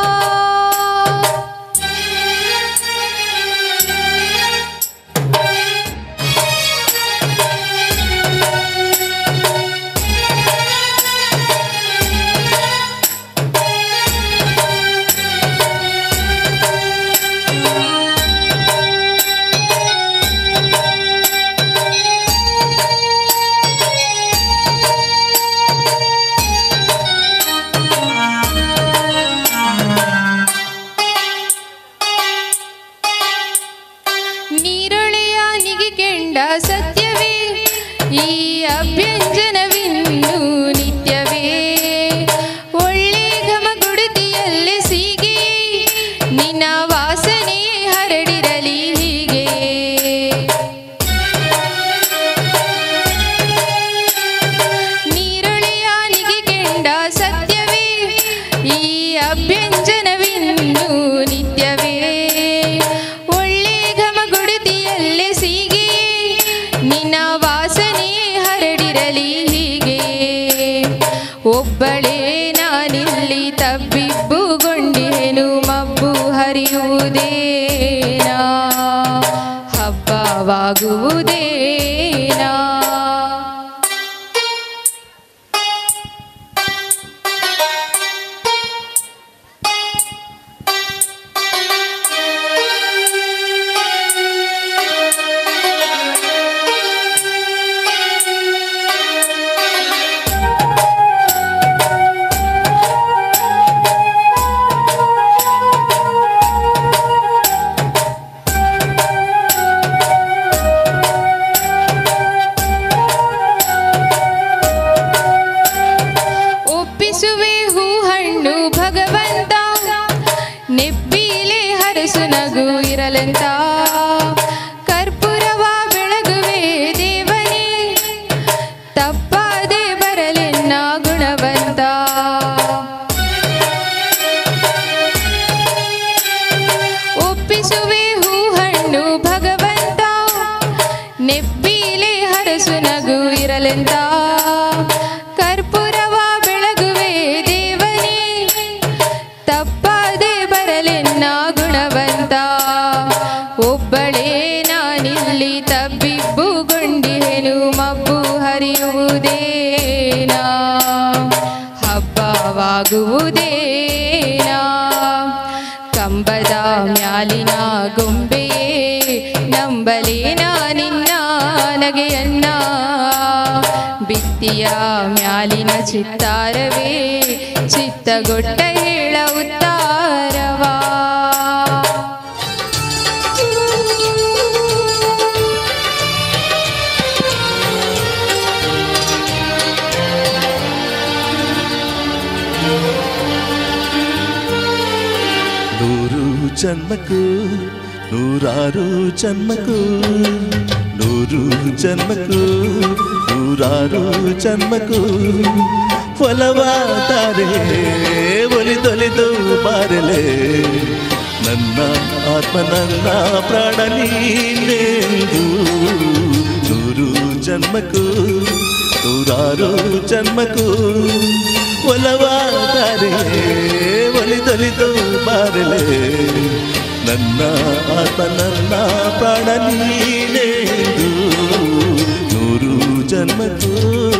ನೀರೊಳೆಯ ನಿಗಿಕೆಂಡ ಸತ್ಯವೇ ಈ ಅಭ್ಯಂಜನವಿನ್ನು ನಿತ್ಯವೇ ಒಳ್ಳೆ ಘಮಗುಡುತಿಯಲ್ಲಿ ಸೀಗೆ ನಿನ್ನ ವಾಸನೆ ಹರಡಿರಲಿ ಹೀಗೆ ನೀರೊಳೆಯ ನಿಗಿಕೆಂಡ ಸತ್ಯವೇ ಈ ಅಭ್ಯಂಜನವಿನ್ನು ನಿತ್ಯವೇ ಒಳ್ಳೆ ಘಮಗುಡುತಿಯಲ್ಲಿ ಸೀಗೆ ನಿನ್ನ ವಾಸನೆ ಹರಡಿರಲಿ ಹೀಗೆ ಒಬ್ಬಳೇ ನಾನಿಲ್ಲಿ ತಬ್ಬಿಬ್ಬುಗೊಂಡೇನು ಮಬ್ಬು ಹರಿಯುವುದೇನಾ ಹಬ್ಬವಾಗುವುದೇನಾ ಒಪ್ಪಿಸುವೆ ಹೂ ಹಣ್ಣು ಭಗವಂತ ನೆಬ್ಬಿಲೆ ಹರಸು ನಗು ಇರಲೆಂತ ಕರ್ಪೂರವ ಬೆಳಗುವೆ ದೇವನೇ ತಪ್ಪಾದೆ ಬರಲೆನ್ನ ಗುಣವಂತ ಒಪ್ಪಿಸುವೆ ಹೂ ಹಣ್ಣು ಭಗವಂತ ನೆಬ್ಬಿಲೆ ಹರಸು ನಗು ಇರಲೆಂತ ಕರ್ಪೂರವ ಬೆಳಗುವೆ ದೇವನೇ ತಪ್ಪಾದೆ ಬರಲೆನ್ನ ಗುಣವಂತ ಒಬ್ಬಳೇ ನಾನಿಲ್ಲಿ ತಬ್ಬಿಬ್ಬುಗೊಂಡಿಹೆನು ಮಬ್ಬು ಹರಿಯುವುದೇನಾ ಹಬ್ಬವಾಗುವುದೇನಾ ಕಂಬದ ಮ್ಯಾಲಿನ ಗೊಂಬೆಯೇ ನಂಬಲೇನ ನಿನ್ನ ನಗೆಯನ್ನ ಬಿತ್ತಿಯ ಮ್ಯಾಲಿನ ಚಿತ್ತಾರವೇ ಚಿತ್ತಗೊಟ್ಟ ಹೇಳ ಉತ್ತಾರವಾ ನೂರು ಜನ್ಮಕ್ಕೂ ನೂರಾರು ಜನ್ಮಕ್ಕೂ ನೂರು ಜನ್ಮಕ್ಕೂ ನೂರಾರು ಜನ್ಮಕ್ಕೂ ಫಲವಾದರೆ ಒಲಿದೊಲಿದು ಬಾರಲೆ ನನ್ನ ಆತ್ಮ ನನ್ನ ಪ್ರಾಣ ನೀನೆಂದು ನೂರು ಜನ್ಮಕ್ಕೂ ನೂರಾರು ಜನ್ಮಕ್ಕೂ ಒಲವಾದರೆ ಒಲಿದೊಲಿದು ಬಾರಲೆ ನನ್ನ ಆತ್ಮ ನನ್ನ ಪ್ರಾಣ ನೀನೆಂದು ನೂರು ಜನ್ಮಕ್ಕೂ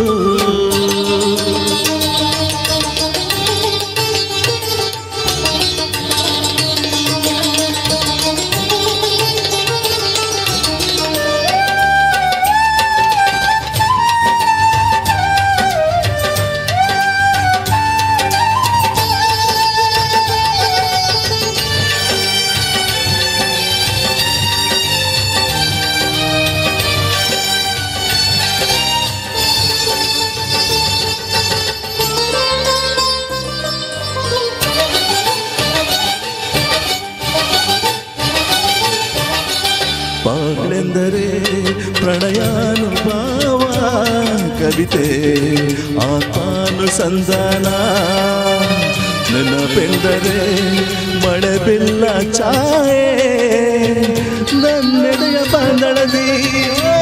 ಪಾಗಳೆಂದರೆ ಪ್ರಣಯಾನುಭಾವ ಕವಿತೆ ಆತ್ಮಾನುಸಂಧಾನ ನೆನಪೆಂದರೆ ಮಳೆ ಬೆಲ್ಲ ಛಾಯೆ ನನ್ನೆಡೆಯ ಬಾಂದಳದಿ ಓ,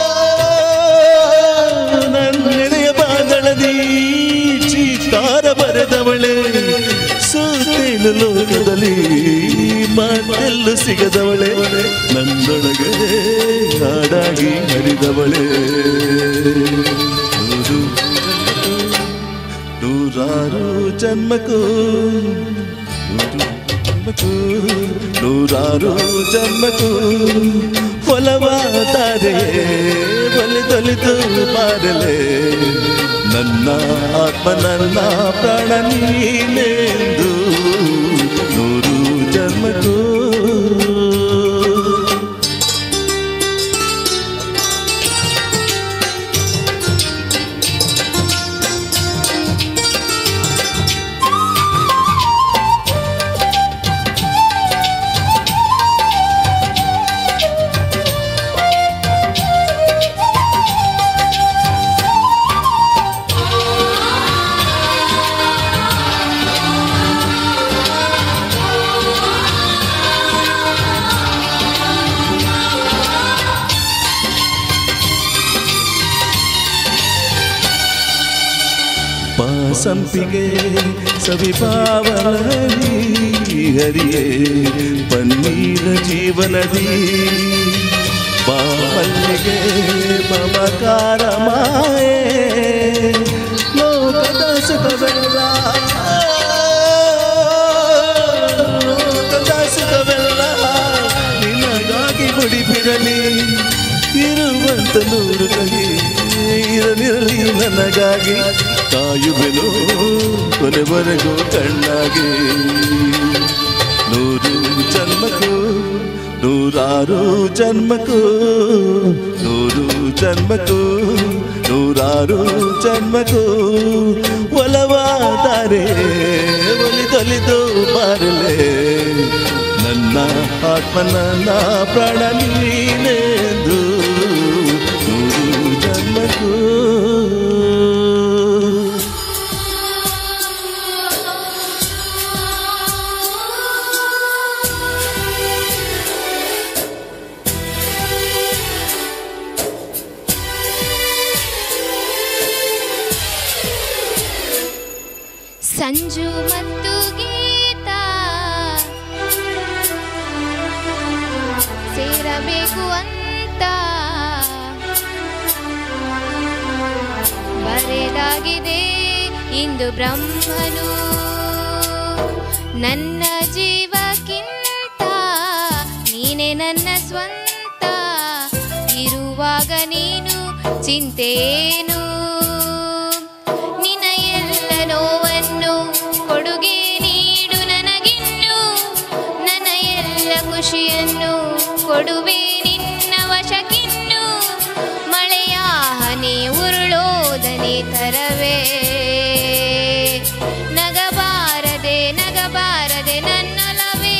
ನನ್ನೆಡೆಯ ಬಾಂದಳದಿ ಚೀತಾರ ಬರೆದವಳೆ ಸೋತೇನು ಲೋಕದಲ್ಲಿ ಮಾತೆಲ್ಲೂ ಸಿಗದವಳೆ ನನ್ನೊಳಗೆ ಹಾಡಾಗಿ ಹರಿದವಳೆ ನೂರು ನೂರಾರು ಜನ್ಮಕ್ಕೂ ನೂರು ಜನ್ಮಕ್ಕೂ ನೂರಾರು ಜನ್ಮಕ್ಕೂ ಹೊಲವಾದರೆ ಬಲಿದೊಲಿದು ಬಾರಲೆ ನನ್ನ ಆತ್ಮ ನನ್ನ ಪ್ರಾಣ ನೀನೆಂದು ನೂರು ಜನ್ಮಕ್ಕೂ ಪಾಸಂಪಿಗೆ ಸವಿಭಾವನದಿ ಹರಿಯೇ ಪನ್ನೀರ ಜೀವನದಿ ಬಾಮಲ್ಲಿಗೆ ಮಮಕಾರ ಮಾಯೆ ಲೋಕದ ಸುಖವೆಲ್ಲ ಲೋಕದ ಸುಖವೆಲ್ಲ ನಿನಗಾಗಿ ಮುಡಿಪಿರಲಿ ಇರುವಂತ ನೂರು ಕಹಿ ಇರಲಿರಲಿ ನನಗಾಗಿ ಕಾಯುವೆನು ಕೊನೆವರೆಗೂ ಕಣ್ಣಾಗಿ ನೂರು ಜನ್ಮಕ್ಕೂ ನೂರಾರು ಜನ್ಮಕ್ಕೂ ನೂರು ಜನ್ಮಕ್ಕೂ ನೂರಾರು ಜನ್ಮಕ್ಕೂ ಒಲವಾದರೆ ಒಲಿದೊಲಿದು ಬಾರಲೆ ನನ್ನ ಆತ್ಮ ನನ್ನ ಪ್ರಾಣ ನೀನೆಂದು ನೂರು ಜನ್ಮಕ್ಕೂ ಸಂಜು ಮತ್ತು ಗೀತ ಸೇರಬೇಕು ಅಂತ ಬರೆದಾಗಿದೆ ಇಂದು ಬ್ರಹ್ಮನು ನನ್ನ ಜೀವಕ್ಕಿಂತ ನೀನೆ ನನ್ನ ಸ್ವಂತ ಇರುವಾಗ ನೀನು ಚಿಂತೆಯೇನು ನಿನ್ನ ಎಲ್ಲ ನೋವನ್ನು ಕೊಡುಗೆ ನೀಡು ನನಗಿನ್ನು ನನ್ನ ಎಲ್ಲ ಖುಷಿಯನ್ನು ಕೊಡುವೆ ನಿನ್ನ ವಶಕ್ಕಿನ್ನು ಮಳೆಯ ಹನಿ ಉರುಳೋದನೆ ತರವೇ ನಗಬಾರದೆ ನಗಬಾರದೆ ನನ್ನೊಲವೇ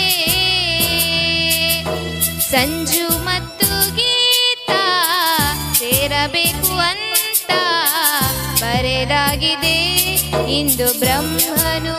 ಸಂಜು ಮತ್ತು ಗೀತ ಸೇರಬೇಕು ಅಂತ ಬರೆದಾಗಿದೆ ಇಂದು ಬ್ರಹ್ಮನು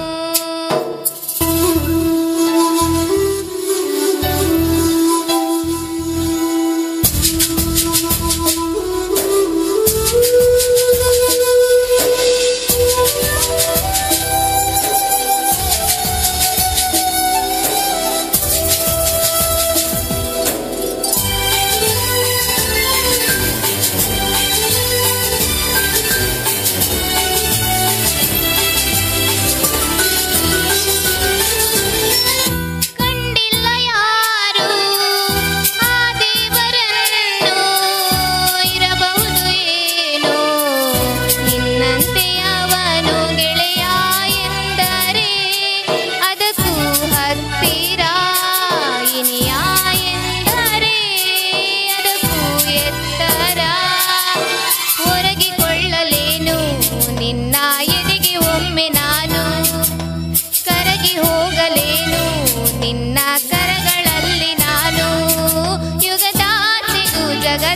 ಕಂಡಿಲ್ಲ ಯಾರು ಆ ದೇವರನ್ನು ಇರಬಹುದು ಏನೋ ನಿನ್ನಂತೆ ಅವನು ಗೆಳೆಯ ಎಂದರೆ ಅದಕ್ಕೂ ಹತ್ತಿರ ಇನಿಯ ಎಂದರೆ ಅದಕ್ಕೂ ಎತ್ತರ ಹೊರಗಿಕೊಳ್ಳಲೇನು ನಿನ್ನ ಎದೆಗೆ ಒಮ್ಮೆ ನಾನು ಕರಗಿ ಹೋಗಲೇನು ನಿನ್ನ ಕರಗಳಲ್ಲಿ ನಾನು ಯುಗದಾಚೆಗೂ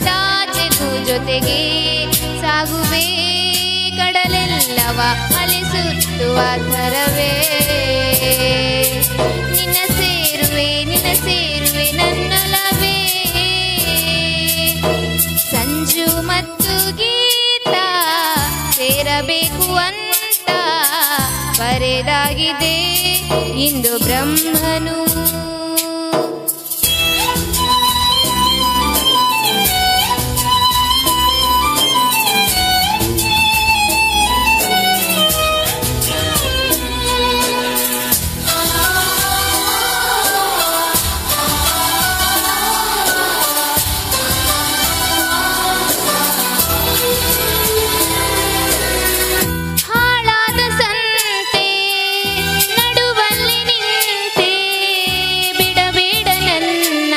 ಜಗದಾಚೆಗೂ ಜೊತೆಗೆ ಸಾಗುವೆ ಕಡಲೆಲ್ಲವ ಅಲಿಸ ಸುತ್ತುವ ಥರವೇ ನಿನ್ನ ಸೇರುವೆ ನಿನ್ನ ಸೇರುವೆ ನನ್ನೊಲವೇ ಸಂಜು ಮತ್ತು ಗೀತ ಸೇರಬೇಕು ಅಂತ ಬರೆದಾಗಿದೆ ಇಂದು ಬ್ರಹ್ಮನು ಹಾಳಾದ ಸಂತೆ ನಡುವಲ್ಲಿ ನಿಂತೆ ಬಿಡಬೇಡ ನನ್ನ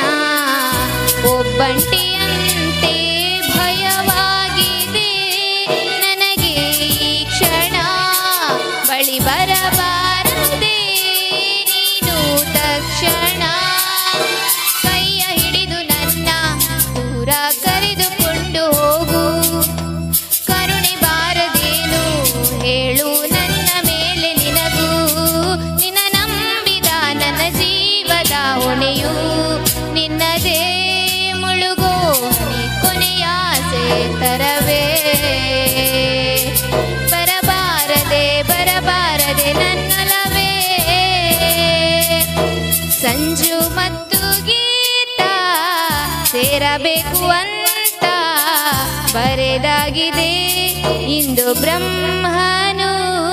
ಒಬ್ಬಂಟಿಯಂತೆ ಭಯವಾಗಿದೆ ನನಗೆ ಈ ಕ್ಷಣ ಬಳಿ ಬರಬಾರದೆ ನೀನು ತಕ್ಷಣ ಕೈಯ ಹಿಡಿದು ನನ್ನ ದೂರ ಕರೆದುಕೊಂಡು ಹೋಗು ಕರುಣೆ ಬಾರದೇನು ಹೇಳು ನನ್ನ ಮೇಲೆ ನಿನಗೂ ನಿನ್ನ ನಂಬಿದ ನನ್ನ ಜೀವದ ಹೊಣೆಯು ನಿನ್ನದೇ ಮುಳುಗೋ ಹನಿ ಕೊನೆಯಾಸೆ ತರವೇ ಬರಬಾರದೆ ಬರಬಾರದೆ ನನ್ನಲವೇ ಸಂಜು ಮತ್ತು ಗೀತ ಸೇರಬೇಕು ಅಂತ ಬರೆದಾಗಿದೆ ಇಂದು ಬ್ರಹ್ಮನು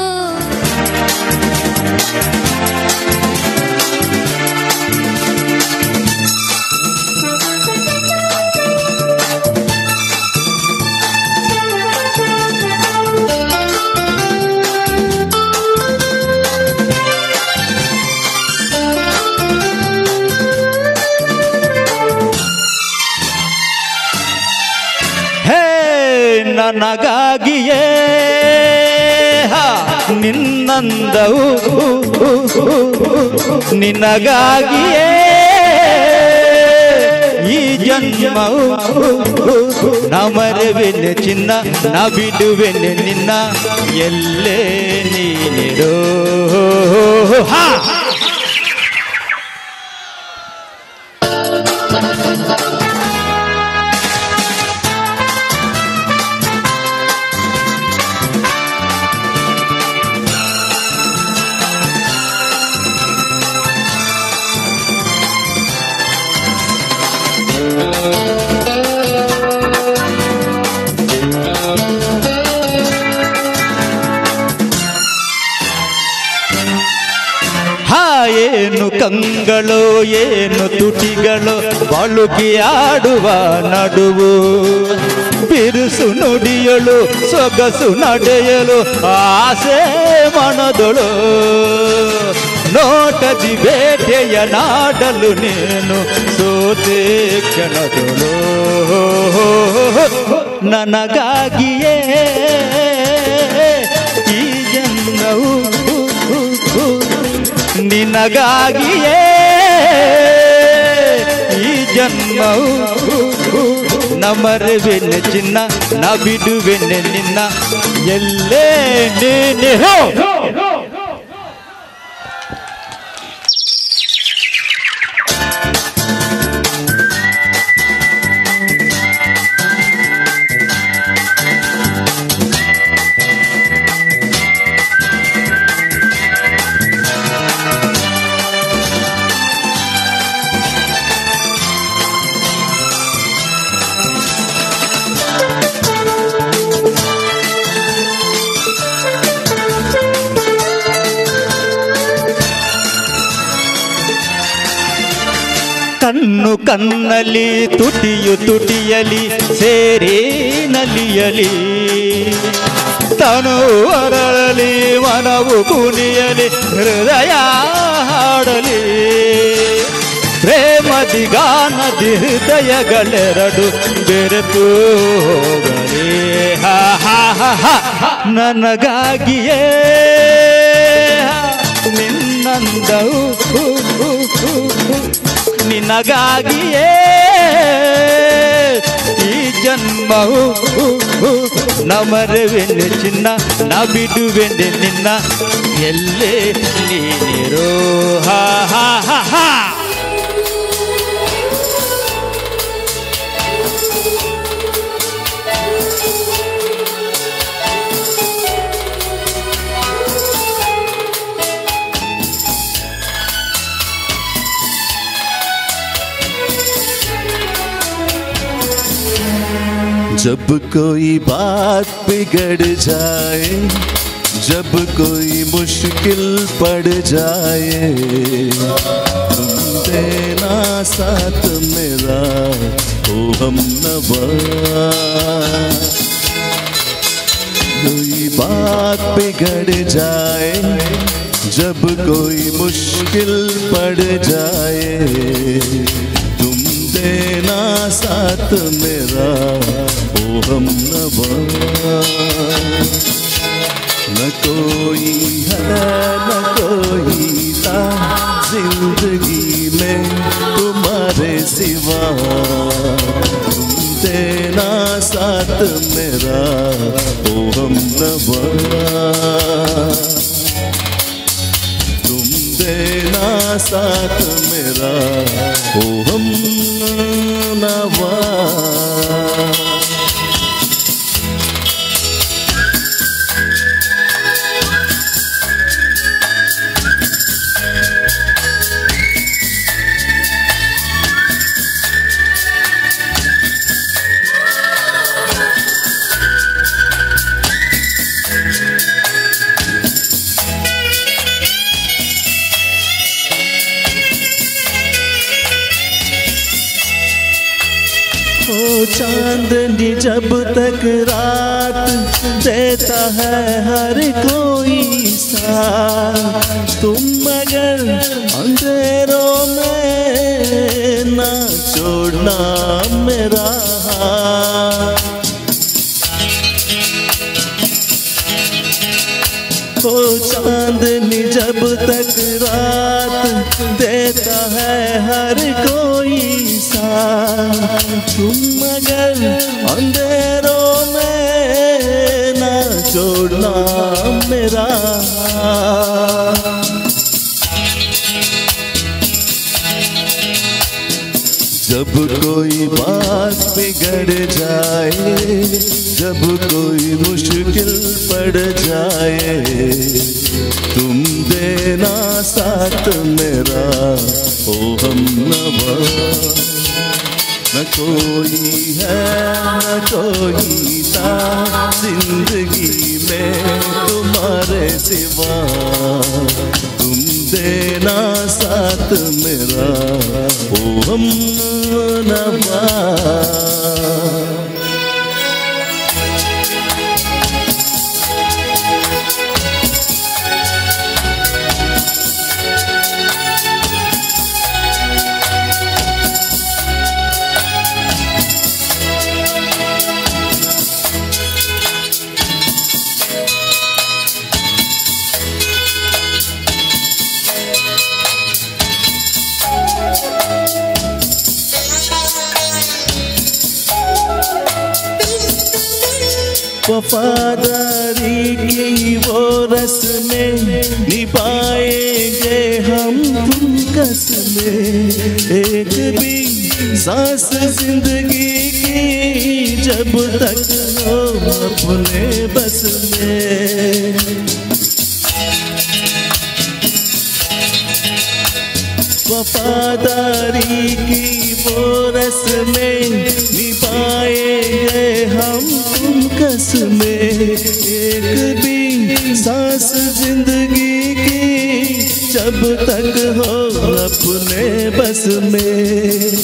ಹೇ ನನಗಾಗಿಯೇ ಹ, ನಿನ್ನಂದವು ನಿನಗಾಗಿಯೇ ಈ ಜನ್ಮವು ನಮರವೆಲೆ ಚಿನ್ನ ನ ಬಿಡುವೆಲೆ ನಿನ್ನ ಎಲ್ಲೇ ನೀನಿರೋ ಹಾ ಹಾ ಏನು ಕಂಗಳು ಏನು ತುಟಿಗಳು ಬಳುಕಿ ಆಡುವ ನಡುವು ಬಿರುಸು ನುಡಿಯಲು ಸೊಗಸು ನಡೆಯಲು ಆಸೆ ಮನದೊಳು ನೋಟದಿ ಬೇಟೆಯ ನಾಡಲು ನೀನು ಸೋತೆ ಕ್ಷಣದೊಳು ನನಗಾಗಿಯೇ ಈ ಜನ್ಮವು ನಿನಗಾಗಿಯೇ ಈ ಜನ್ಮವು ನಮರವೆನೆ ಚಿನ್ನ ನ ಬಿಡುವೆನೆ ನಿನ್ನ ಎಲ್ಲೇ ನೀನೆ ಹೋ ಕಣ್ಣು ಕಣ್ಣಲ್ಲಿ ತುಟಿಯು ತುಟಿಯಲಿ ಸೇರಿ ನಲಿಯಲಿ ತನು ಅರಳಲಿ ಮನವು ಕುಣಿಯಲಿ ಹೃದಯ ಹಾಡಲಿ ಪ್ರೇಮದಿ ಗಾನದಿ ಹೃದಯಗಳೆರಡು ಬೆರೆತು ಹೋಗಲಿ ಹಾ ಹಾ ಹಾ ಹಾ ನನಗಾಗಿಯೇ ನಿನ್ನಂದವು ನಿನಗಾಗಿಯೇ ಈ ಜನ್ಮವು ನಮರವೆನ್ನೆ ಚಿನ್ನ ನಾ ಬಿಡುವೆಂದೆ ನಿನ್ನ ಎಲ್ಲೇ ನೀನಿರೋ ಹಾ ಹಾ ಹಾ ಹಾ जब कोई बात बिगड़ जाए जब कोई मुश्किल पड़ जाए तुम देना साथ मेरा ओ हम नवा कोई बात बिगड़ जाए जब कोई मुश्किल पड़ जाए तुम देना साथ मेरा ओ हम नवा न कोई है न कोई था जिंदगी में तुम्हारे सिवा तुम देना साथ मेरा ओ हम नवा तुम देना साथ मेरा ओ हम नवा ओ चांदनी जब तक रात देता है हर कोई साथ तुम मगर अंधेरों में ना छोड़ना मेरा हाथ ओ चांदनी जब तक रात देता है हर कोई साथ तुम मगर अंधेरों में ना छोड़ना मेरा हाथ। जब कोई बात बिगड़ जाए जब कोई मुश्किल पड़ जाए तुम देना साथ मेरा ओ हम नवा न कोई है न कोई था जिंदगी में तुम्हारे सिवा तुम देना साथ मेरा ओ हम नवा वफादारी की वो रस्में निभाएंगे हम तुम कसमें एक भी सांस जिंदगी की जब तक हो अपने बस में वफादारी की वो रस्में निभाएंगे हम तुम कसमें एक भी सांस जिंदगी की जब तक हो अपने बस में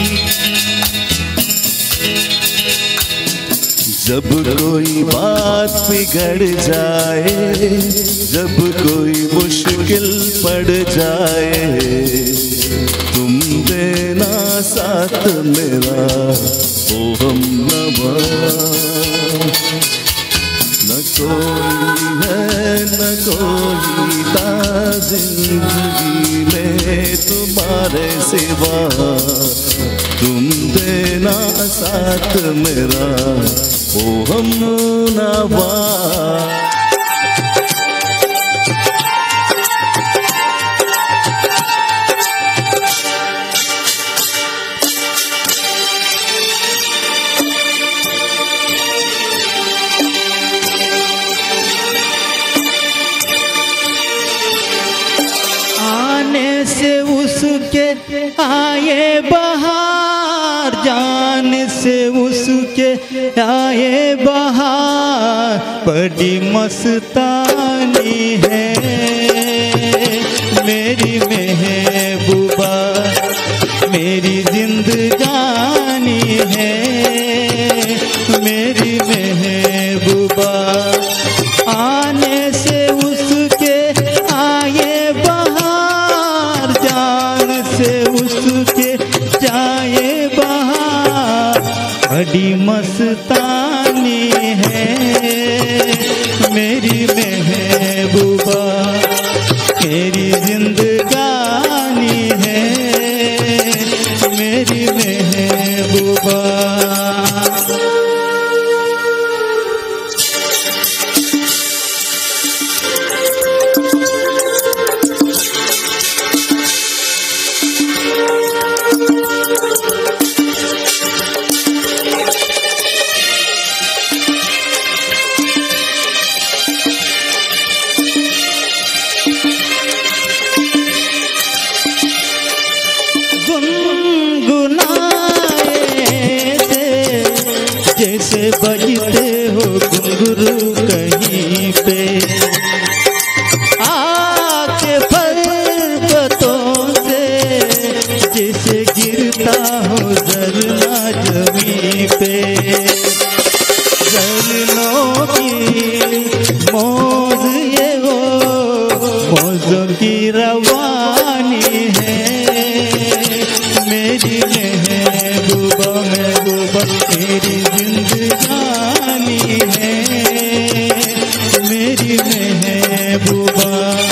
जब कोई बात बिगड़ जाए जब कोई मुश्किल पड़ जाए तुम देना साथ मेरा ओ हम नवा न कोई है न कोई था जिंदगी में तुम्हारे सिवा तुम देना देना साथ मेरा ओ हम नवा आने से उसके आए बहार जान से उसके आए बहार बड़ी मस्तानी है मेरी महबूबा मेरी जिंदगानी है मेरी महबूबा आने से उसके आए बहार जान से उसके जाए बहार बड़ी मस्तानी है मेरी महबूबा मेरी जिंदगानी है मेरी महबूबा गुनगुनाए थे जैसे बजते हो घुंघरू कहीं पे आके पर्वतों से जैसे गिरता हो झरना जमी पे झरनों की मौज ये हो मौजों की रवानी है मेरी महबूबा महबूबा मेरी जिंदगानी है मेरी महबूबा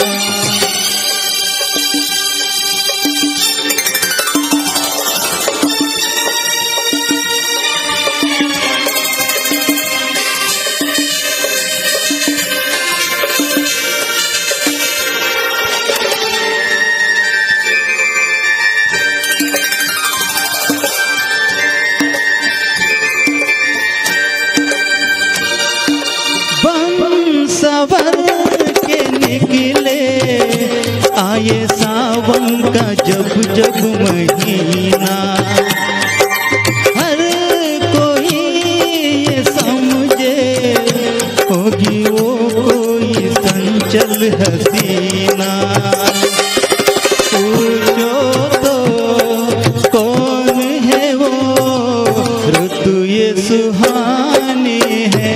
बम सवर के निकले आए सावन का जब जब महीना हर कोई ये समझे होगी वो कोई संचल हसीना पूछो तो कौन है वो ऋतु ये सुहानी है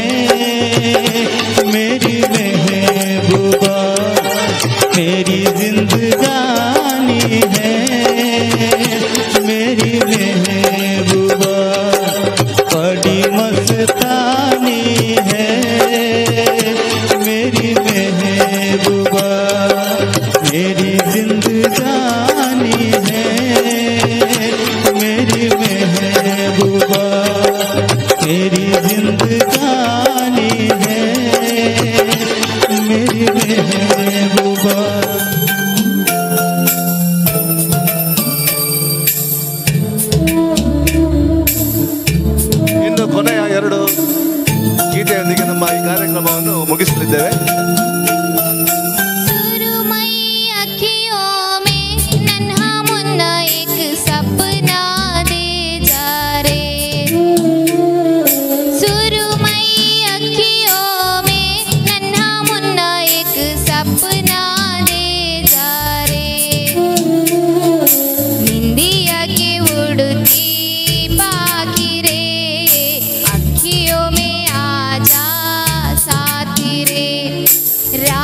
मेरी महबूबा मेरी जिंदगानी है मेरी महबूबा बड़ी मस्तानी है मेरी महबूबा मेरी जिंदगानी है मेरी महबूबा मेरी जिंदगानी है मेरी महबूबा ಇನ್ನು ಕೊನೆಯ ಎರಡು ಗೀತೆಯೊಂದಿಗೆ ನಮ್ಮ ಈ ಕಾರ್ಯಕ್ರಮವನ್ನು ಮುಗಿಸಲಿದ್ದೇವೆ सुरमई अखियों में नन्हा मुन्ना एक सपना दे जा रे सुरमई अखियों में नन्हा मुन्ना एक सपना दे जा रे निंदिया के उड़ती पाखी रे अखियों में आजा साथी रे रा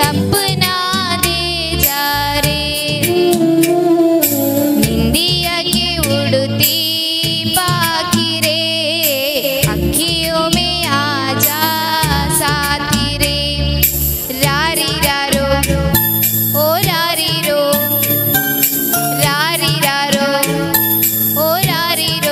सपना दे जा रे निंदिया के उड़ती पाखी रे अखियों में आजा साथी रे रारी रारो ओ रारी रो रारी रारो ओ रारी रो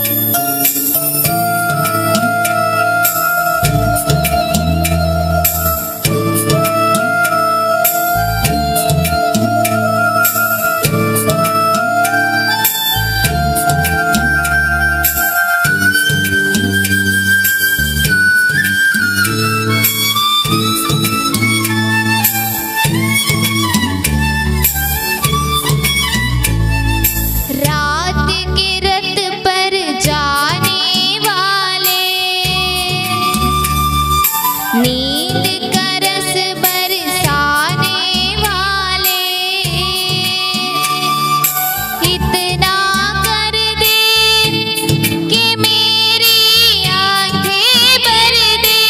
रात के रथ पर जाने वाले नींद का रस बरसाने वाले इतना कर दे कि मेरी आंखें भर दे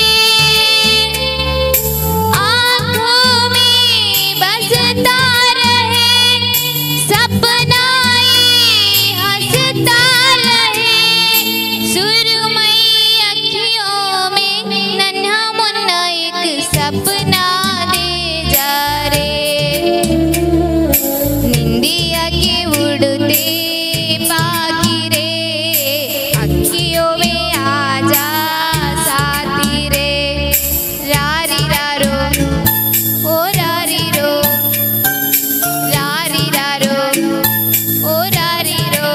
आंखों में बसता रहे सपना ये हंसता रहे सुरमई अखियों में नन्हा मुन्ना एक सपना दे जा रे निंदिया के उड़ते पाखी रे अखियों में आजा साथी रे रारी रारो ओ रारी रो रारी रारो ओ रारी रो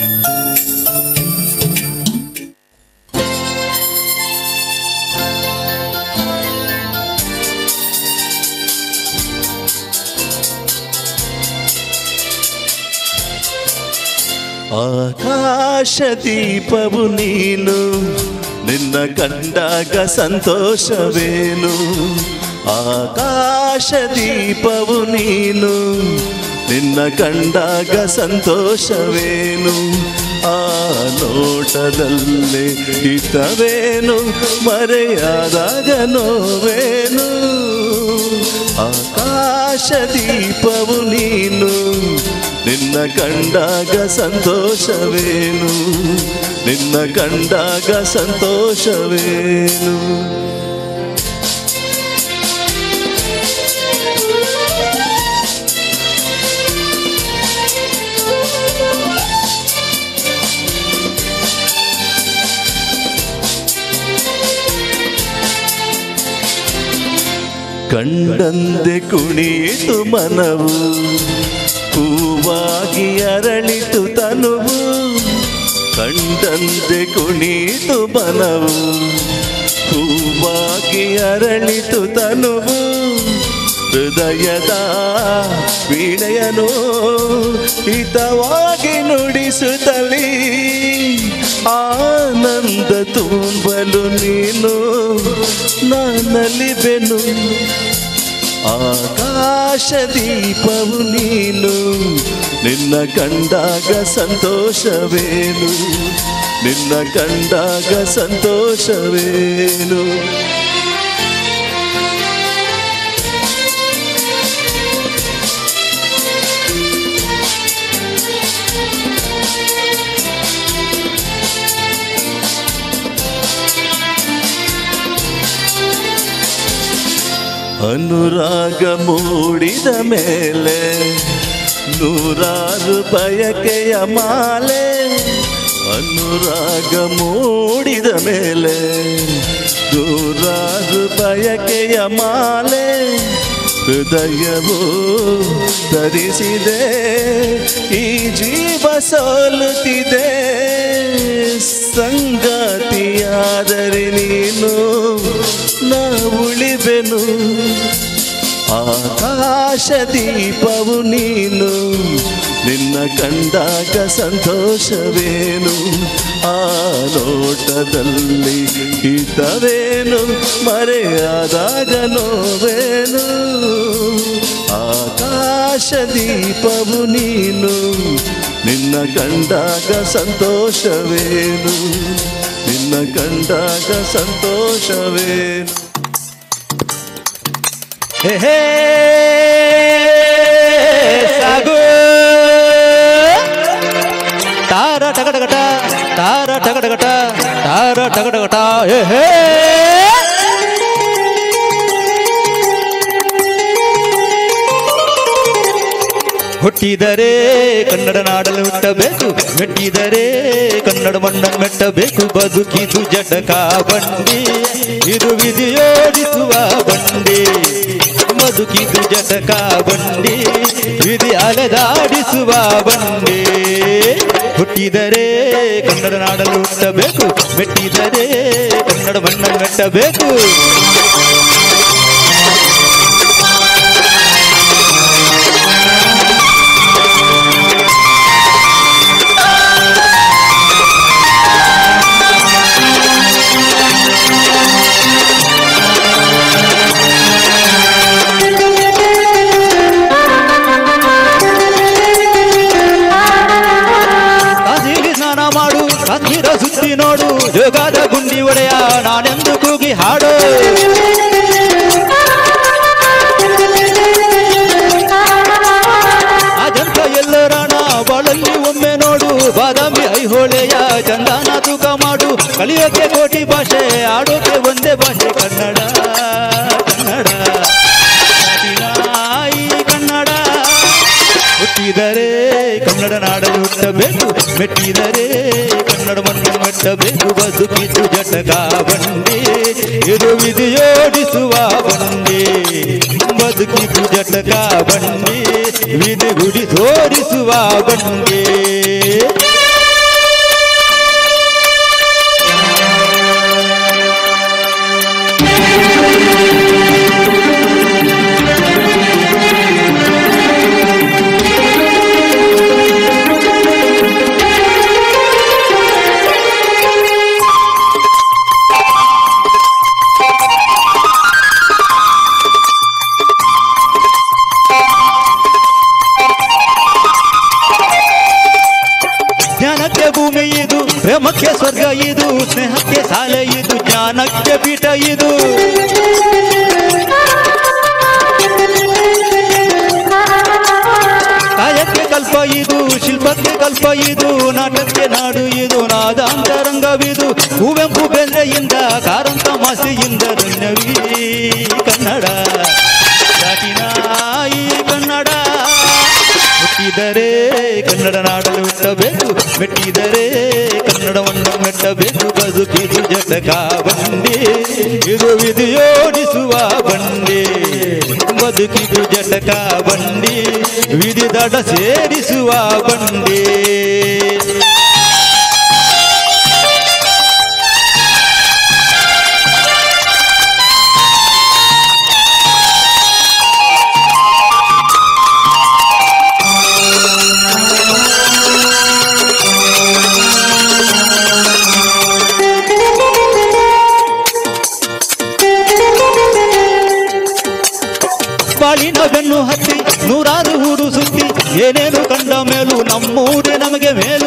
ಆಕಾಶ ದೀಪವು ನೀನು ನಿನ್ನ ಕಂಡಾಗ ಸಂತೋಷವೇನು ಆಕಾಶ ದೀಪವು ನೀನು ನಿನ್ನ ಕಂಡಾಗ ಸಂತೋಷವೇನು ಆ ನೋಟದಲ್ಲಿ ಹಿತವೇನು ಮರೆಯಾದಾಗ ನೋವೇನು ಆಕಾಶ ದೀಪವು ನೀನು ನಿನ್ನ ಕಂಡಾಗ ಸಂತೋಷವೇನು ನಿನ್ನ ಕಂಡಾಗ ಸಂತೋಷವೇನು ಕಂಡಂದೆ ಕುಣಿಯಿತು ಮನವು ಹೂವಾಗಿ ಅರಳಿತು ತನುವು ಕಂಡಂದೆ ಕುಣಿಯಿತು ಮನವು ಹೂವಾಗಿ ಅರಳಿತು ತನುವು ಹೃದಯದ ವೀಣೆಯನು ಹಿತವಾಗಿ ನುಡಿಸುತ್ತಲಿ ಆನಂದ ತುಂಬಲು ನೀನು ನಾನಲಿಬೆನು ಆಕಾಶ ದೀಪವು ನೀನು ನಿನ್ನ ಕಂಡಾಗ ಸಂತೋಷವೇನು ನಿನ್ನ ಕಂಡಾಗ ಸಂತೋಷವೇನು ಅನುರಾಗ ಮೂಡಿದ ಮೇಲೆ ನೂರಾರು ಬಯಕೆಯ ಮಾಲೆ ಅನುರಾಗ ಮೂಡಿದ ಮೇಲೆ ನೂರಾರು ಬಯಕೆಯ ಮಾಲೆ ಹೃದಯವು ಧರಿಸಿದೆ ಈ ಜೀವ ಸೋಲುತ್ತಿದೆ ಸಂಗಾತಿಯಾದರೆ ನೀನು ನಾ ಉಳಿಬೆನು ಆಕಾಶ ದೀಪವು ನೀನು ನಿನ್ನ ಕಂಡಾಗ ಸಂತೋಷವೇನು ಆ ನೋಟದಲ್ಲಿ ಹಿತವೇನು ಮರೆಯಾದಾಗ ನೋವೇನು ಆಕಾಶ ದೀಪವು ನೀನು ನಿನ್ನ ಕಂಡಾಗ ಸಂತೋಷವೇನು ನಿನ್ನ ಕಂಡಾಗ ಸಂತೋಷವೇನು ಹೇ ಹೇ ಸಾಗು ತಾರ ಟಗಟಗಟ ತಾರ ಟಗಟಗಟ ತಾರ ಟಗಟಗಟ ಹೇ ಹೇ ಹುಟ್ಟಿದರೆ ಕನ್ನಡ ನಾಡಲು ಹುಟ್ಟಬೇಕು ಮೆಟ್ಟಿದರೆ ಕನ್ನಡ ಮಣ್ಣನ್ನು ಮೆಟ್ಟಬೇಕು ಬದುಕಿದು ಜಟಕ ಬಂಡಿ ಇದು ವಿಧಿಯೋಡಿಸುವ ಬಂಡಿ ಬದುಕಿದು ಜಟಕ ಬಂಡಿ ವಿಧಿ ಅಲೆದಾಡಿಸುವ ಬಂಡಿ ಹುಟ್ಟಿದರೆ ಕನ್ನಡ ನಾಡಲು ಹುಟ್ಟಬೇಕು ಮೆಟ್ಟಿದರೆ ಕನ್ನಡ ಮಣ್ಣನ್ನು ಮೆಟ್ಟಬೇಕು ಕಾಸಿಗೆ ಸ್ನಾನ ಮಾಡು ಕಾಶ್ಮೀರ ಸುತ್ತಿ ನೋಡು ಯೋಗಾದ ಗುಂಡಿ ಒಡೆಯ ನಾನೆಂದು ಕೂಗಿ ಹಾಡು ಅಜಂತ ಎಲ್ಲರಾಣ ಬಾಳಲ್ಲಿ ಒಮ್ಮೆ ನೋಡು ಬಾದಾಮಿ ಐಹೊಳೆಯ ಚಂದನ ತೂಕ ಮಾಡು ಕಲಿಯೋಕೆ ಕೋಟಿ ಭಾಷೆ ಆಡೋಕೆ ಒಂದೇ ಭಾಷೆ ಕನ್ನಡ ಕನ್ನಡ ನಾಯಿ ಕನ್ನಡ ಹುಟ್ಟಿದರೆ ಕನ್ನಡ ನಾಡಲು ಹುಟ್ಟಬೇಕು ಮೆಟ್ಟಿದರೆ ಕನ್ನಡ ಮಣ್ಣು ಮೆಟ್ಟಬೇಕು ಬದುಕಿದ್ದು ಜಟಕ ಬಂಡಿ ಇದು ವಿಧಿಯೋಡಿಸುವ ಬಂಡಿ ಬದುಕಿದ್ದು ಜಟಕ ಬಂಡಿ ವಿಧಿ ಗುಡಿ ತೋರಿಸುವ ಬಂಡಿ ಜ್ಞಾನಕ್ಕೆ ಭೂಮಿ ಇದು ಪ್ರೇಮಕ್ಕೆ ಸ್ವರ್ಗ ಇದು ಸ್ನೇಹಕ್ಕೆ ಸಾಲೆ ಇದು ಜ್ಞಾನಕ್ಕೆ ಪೀಠ ಇದು ಕಾಯಕ್ಕೆ ಕಲ್ಪ ಇದು ಶಿಲ್ಪಕ್ಕೆ ಕಲ್ಪ ಇದು ನಾಟಕ್ಕೆ ನಾಡು ಇದು ನಾದಾಂತರಂಗವಿದು ಕುವೆಂಪು ಬೆಂದ್ರೆಯಿಂದ ಕಾರಂತ ಮಾಸಿಯಿಂದ ರಂಗವಿ ಕನ್ನಡ ದಾಟಿನ ಈ ಕನ್ನಡ ಹುಟ್ಟಿದರೆ ಕನ್ನಡ ನಾಡಲು ಹುಟ್ಟಬೇಕು ಮೆಟ್ಟಿದರೆ ಕನ್ನಡವನ್ನು ಮೆಟ್ಟಬೇಕು ಬದುಕಿದು ಜಟಕ ಬಂಡಿ ಇದು ವಿಧಿಯೋಡಿಸುವ ಬಂಡಿ ಬದುಕಿದು ಜಟಕ ಬಂಡಿ ವಿಧಿ ದಡ ಸೇರಿಸುವ ಬಂಡಿ ಬಾಳಿನ ಬೆನ್ನು ಹತ್ತಿ ನೂರಾರು ಊರು ಸುತ್ತಿ ಏನೇನು ಕಂಡ ಮೇಲೂ ನಮ್ಮೂರೇ ನಮಗೆ ಮೇಲು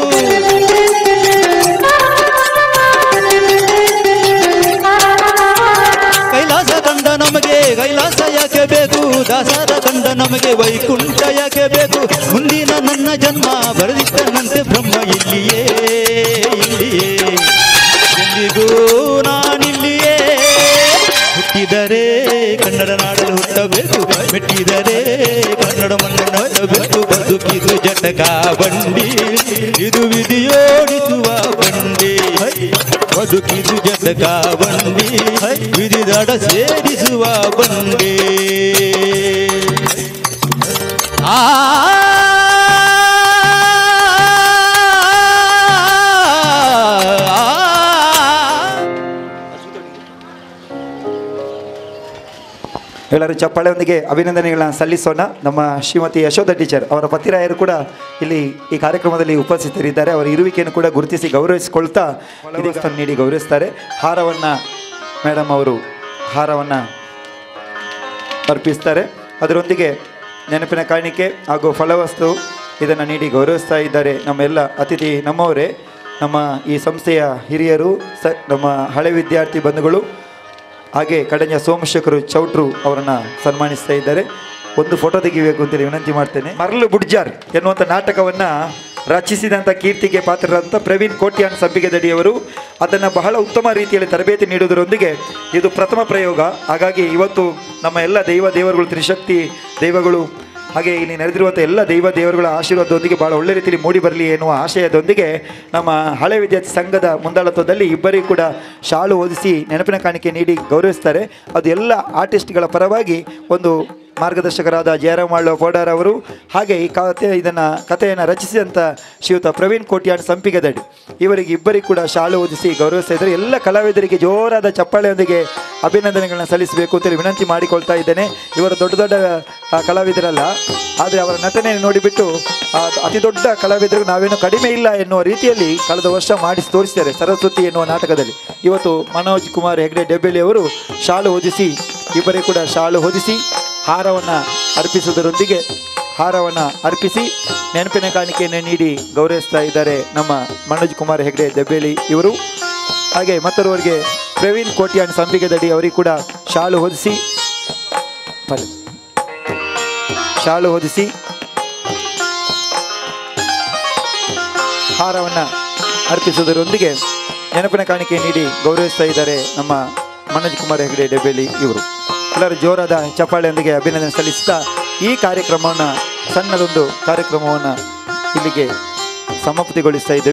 ಕೈಲಾಸ ಕಂಡ ನಮಗೆ ಕೈಲಾಸ ಯಾಕೆ ಬೇಕು ದಾಸರ ಕಂಡ ನಮಗೆ ವೈಕುಂಠ ಯಾಕೆ ಬೇಕು ಮುಂದಿನ ನನ್ನ ಜನ್ಮ ಬರೆದಿಟ್ಟನಂತೆ ಬ್ರಹ್ಮ ಇಲ್ಲಿಯೇ ಇಲ್ಲಿಯೇ ಎಂದಿಗೂ ನಾನಿಲ್ಲಿಯೇ ಹುಟ್ಟಿದರೆ ಕನ್ನಡ ನಾಡಲು ಹುಟ್ಟಬೇಕು ಮೆಟ್ಟಿದರೆ ಕನ್ನಡ ಮಣ್ಣನ್ನು ಹೊರಬೇಕು ಬದುಕಿದು ಜಟಕ ಬಂಡಿ ಇದು ವಿಧಿಯೋಡಿಸುವ ಬಂಡಿ ಬದುಕಿದು ಜಟಕ ಬಂಡಿ ವಿಧಿ ದಡ ಸೇರಿಸುವ ಬಂಡಿ ಆ ಎಲ್ಲರೂ ಚಪ್ಪಾಳೆಯೊಂದಿಗೆ ಅಭಿನಂದನೆಗಳನ್ನ ಸಲ್ಲಿಸೋಣ ನಮ್ಮ ಶ್ರೀಮತಿ ಯಶೋಧ ಟೀಚರ್ ಅವರ ಪತಿರಾಯರು ಕೂಡ ಇಲ್ಲಿ ಈ ಕಾರ್ಯಕ್ರಮದಲ್ಲಿ ಉಪಸ್ಥಿತರಿದ್ದಾರೆ ಅವರ ಇರುವಿಕೆಯನ್ನು ಕೂಡ ಗುರುತಿಸಿ ಗೌರವಿಸಿಕೊಳ್ತಾ ದೇವಸ್ಥಾನ ನೀಡಿ ಗೌರವಿಸ್ತಾರೆ ಹಾರವನ್ನು ಮೇಡಮ್ ಅವರು ಹಾರವನ್ನು ಅರ್ಪಿಸ್ತಾರೆ ಅದರೊಂದಿಗೆ ನೆನಪಿನ ಕಾಣಿಕೆ ಹಾಗೂ ಫಲವಸ್ತು ಇದನ್ನು ನೀಡಿ ಗೌರವಿಸ್ತಾ ಇದ್ದಾರೆ ನಮ್ಮೆಲ್ಲ ಅತಿಥಿ ನಮ್ಮವರೇ ನಮ್ಮ ಈ ಸಂಸ್ಥೆಯ ಹಿರಿಯರು ಸ ನಮ್ಮ ಹಳೆ ವಿದ್ಯಾರ್ಥಿ ಬಂಧುಗಳು ಹಾಗೆ ಕಡೆಯ ಸೋಮಶೇಖರ್ ಚೌಟ್ರು ಅವರನ್ನು ಸನ್ಮಾನಿಸ್ತಾ ಇದ್ದಾರೆ ಒಂದು ಫೋಟೋ ತೆಗಿಬೇಕು ಅಂತೇಳಿ ವಿನಂತಿ ಮಾಡ್ತೇನೆ ಮರಳು ಬುಡ್ಜಾರ್ ಎನ್ನುವಂಥ ನಾಟಕವನ್ನು ರಚಿಸಿದಂಥ ಕೀರ್ತಿಗೆ ಪಾತ್ರರಾದಂಥ ಪ್ರವೀಣ್ ಕೋಟ್ಯಾನ್ ಸಂಪಿಗೆದಡಿಯವರು ಅದನ್ನು ಬಹಳ ಉತ್ತಮ ರೀತಿಯಲ್ಲಿ ತರಬೇತಿ ನೀಡುವುದರೊಂದಿಗೆ ಇದು ಪ್ರಥಮ ಪ್ರಯೋಗ ಹಾಗಾಗಿ ಇವತ್ತು ನಮ್ಮ ಎಲ್ಲ ದೈವ ದೇವರುಗಳು ತ್ರಿಶಕ್ತಿ ದೈವಗಳು ಹಾಗೆ ಇಲ್ಲಿ ನೆರೆದಿರುವಂಥ ಎಲ್ಲ ದೈವ ದೇವರುಗಳ ಆಶೀರ್ವಾದದೊಂದಿಗೆ ಭಾಳ ಒಳ್ಳೆ ರೀತಿಯಲ್ಲಿ ಮೂಡಿ ಬರಲಿ ಎನ್ನುವ ಆಶಯದೊಂದಿಗೆ ನಮ್ಮ ಹಳೆ ವಿದ್ಯಾರ್ಥಿ ಸಂಘದ ಮುಂದಾಳತ್ವದಲ್ಲಿ ಇಬ್ಬರಿಗೂ ಕೂಡ ಶಾಲು ಓದಿಸಿ ನೆನಪಿನ ಕಾಣಿಕೆ ನೀಡಿ ಗೌರವಿಸ್ತಾರೆ ಅದು ಎಲ್ಲ ಆರ್ಟಿಸ್ಟ್ಗಳ ಪರವಾಗಿ ಒಂದು ಮಾರ್ಗದರ್ಶಕರಾದ ಜಯರಾಮಾಳ್ ಫೋಡಾರ್ ಅವರು ಹಾಗೆ ಈ ಕತೆ ಇದನ್ನು ಕಥೆಯನ್ನು ರಚಿಸಿದಂಥ ಶ್ರೀಯುತ ಪ್ರವೀಣ್ ಕೋಟ್ಯಾಣ್ ಸಂಪಿಗೆದಡಿ ಇವರಿಗೆ ಇಬ್ಬರಿಗೆ ಕೂಡ ಶಾಲು ಓದಿಸಿ ಗೌರವಿಸ್ತಾ ಇದ್ದಾರೆ ಎಲ್ಲ ಕಲಾವಿದರಿಗೆ ಜೋರಾದ ಚಪ್ಪಾಳೆಯೊಂದಿಗೆ ಅಭಿನಂದನೆಗಳನ್ನ ಸಲ್ಲಿಸಬೇಕು ಅಂತೇಳಿ ವಿನಂತಿ ಮಾಡಿಕೊಳ್ತಾ ಇದ್ದೇನೆ ಇವರು ದೊಡ್ಡ ದೊಡ್ಡ ಆ, ಕಲಾವಿದರಲ್ಲ ಆದರೆ ಅವರ ನಟನೆಯನ್ನು ನೋಡಿಬಿಟ್ಟು ಆ, ಅತಿ ದೊಡ್ಡ ಕಲಾವಿದರು ನಾವೇನು ಕಡಿಮೆ ಇಲ್ಲ ಎನ್ನುವ ರೀತಿಯಲ್ಲಿ ಕಳೆದ ವರ್ಷ ಮಾಡಿಸಿ ತೋರಿಸಿದ್ದಾರೆ ಸರಸ್ವತಿ ಎನ್ನುವ ನಾಟಕದಲ್ಲಿ ಇವತ್ತು ಮನೋಜ್ ಕುಮಾರ್ ಹೆಗ್ಡೆ ಡೆಬ್ಬೆಲಿ ಅವರು ಶಾಲು ಹೊದಿಸಿ ಇಬ್ಬರೇ ಕೂಡ ಶಾಲು ಹೊದಿಸಿ ಹಾರವನ್ನು ಅರ್ಪಿಸುವುದರೊಂದಿಗೆ ಹಾರವನ್ನು ಅರ್ಪಿಸಿ ನೆನಪಿನ ಕಾಣಿಕೆಯನ್ನು ನೀಡಿ ಗೌರವಿಸ್ತಾ ಇದ್ದಾರೆ ನಮ್ಮ ಮನೋಜ್ ಕುಮಾರ್ ಹೆಗ್ಡೆ ದೆಬ್ಬೇಲಿ ಇವರು ಹಾಗೆ ಮತ್ತೊರುವರಿಗೆ ಪ್ರವೀಣ್ ಕೋಟ್ಯಾಣ್ ಸಂಪಿಗೆದಡಿ ಅವರಿಗೆ ಕೂಡ ಶಾಲು ಹೊದಿಸಿ ಬನ್ನಿ. ಶಾಲು ಹೊದಿಸಿ ಹಾರವನ್ನು ಅರ್ಪಿಸುವುದರೊಂದಿಗೆ ನೆನಪಿನ ಕಾಣಿಕೆ ನೀಡಿ ಗೌರವಿಸ್ತಾ ಇದ್ದಾರೆ ನಮ್ಮ ಮನೋಜ್ ಕುಮಾರ್ ಹೆಗ್ಡೆ ಡೆಬೇಲಿ ಇವರು ಎಲ್ಲರೂ ಜೋರಾದ ಚಪ್ಪಾಳೆಯೊಂದಿಗೆ ಅಭಿನಂದನೆ ಸಲ್ಲಿಸುತ್ತಾ ಈ ಕಾರ್ಯಕ್ರಮವನ್ನು ಸಣ್ಣದೊಂದು ಕಾರ್ಯಕ್ರಮವನ್ನು ಇಲ್ಲಿಗೆ ಸಮಾಪ್ತಿಗೊಳಿಸ್ತಾ ಇದ್ದೇವೆ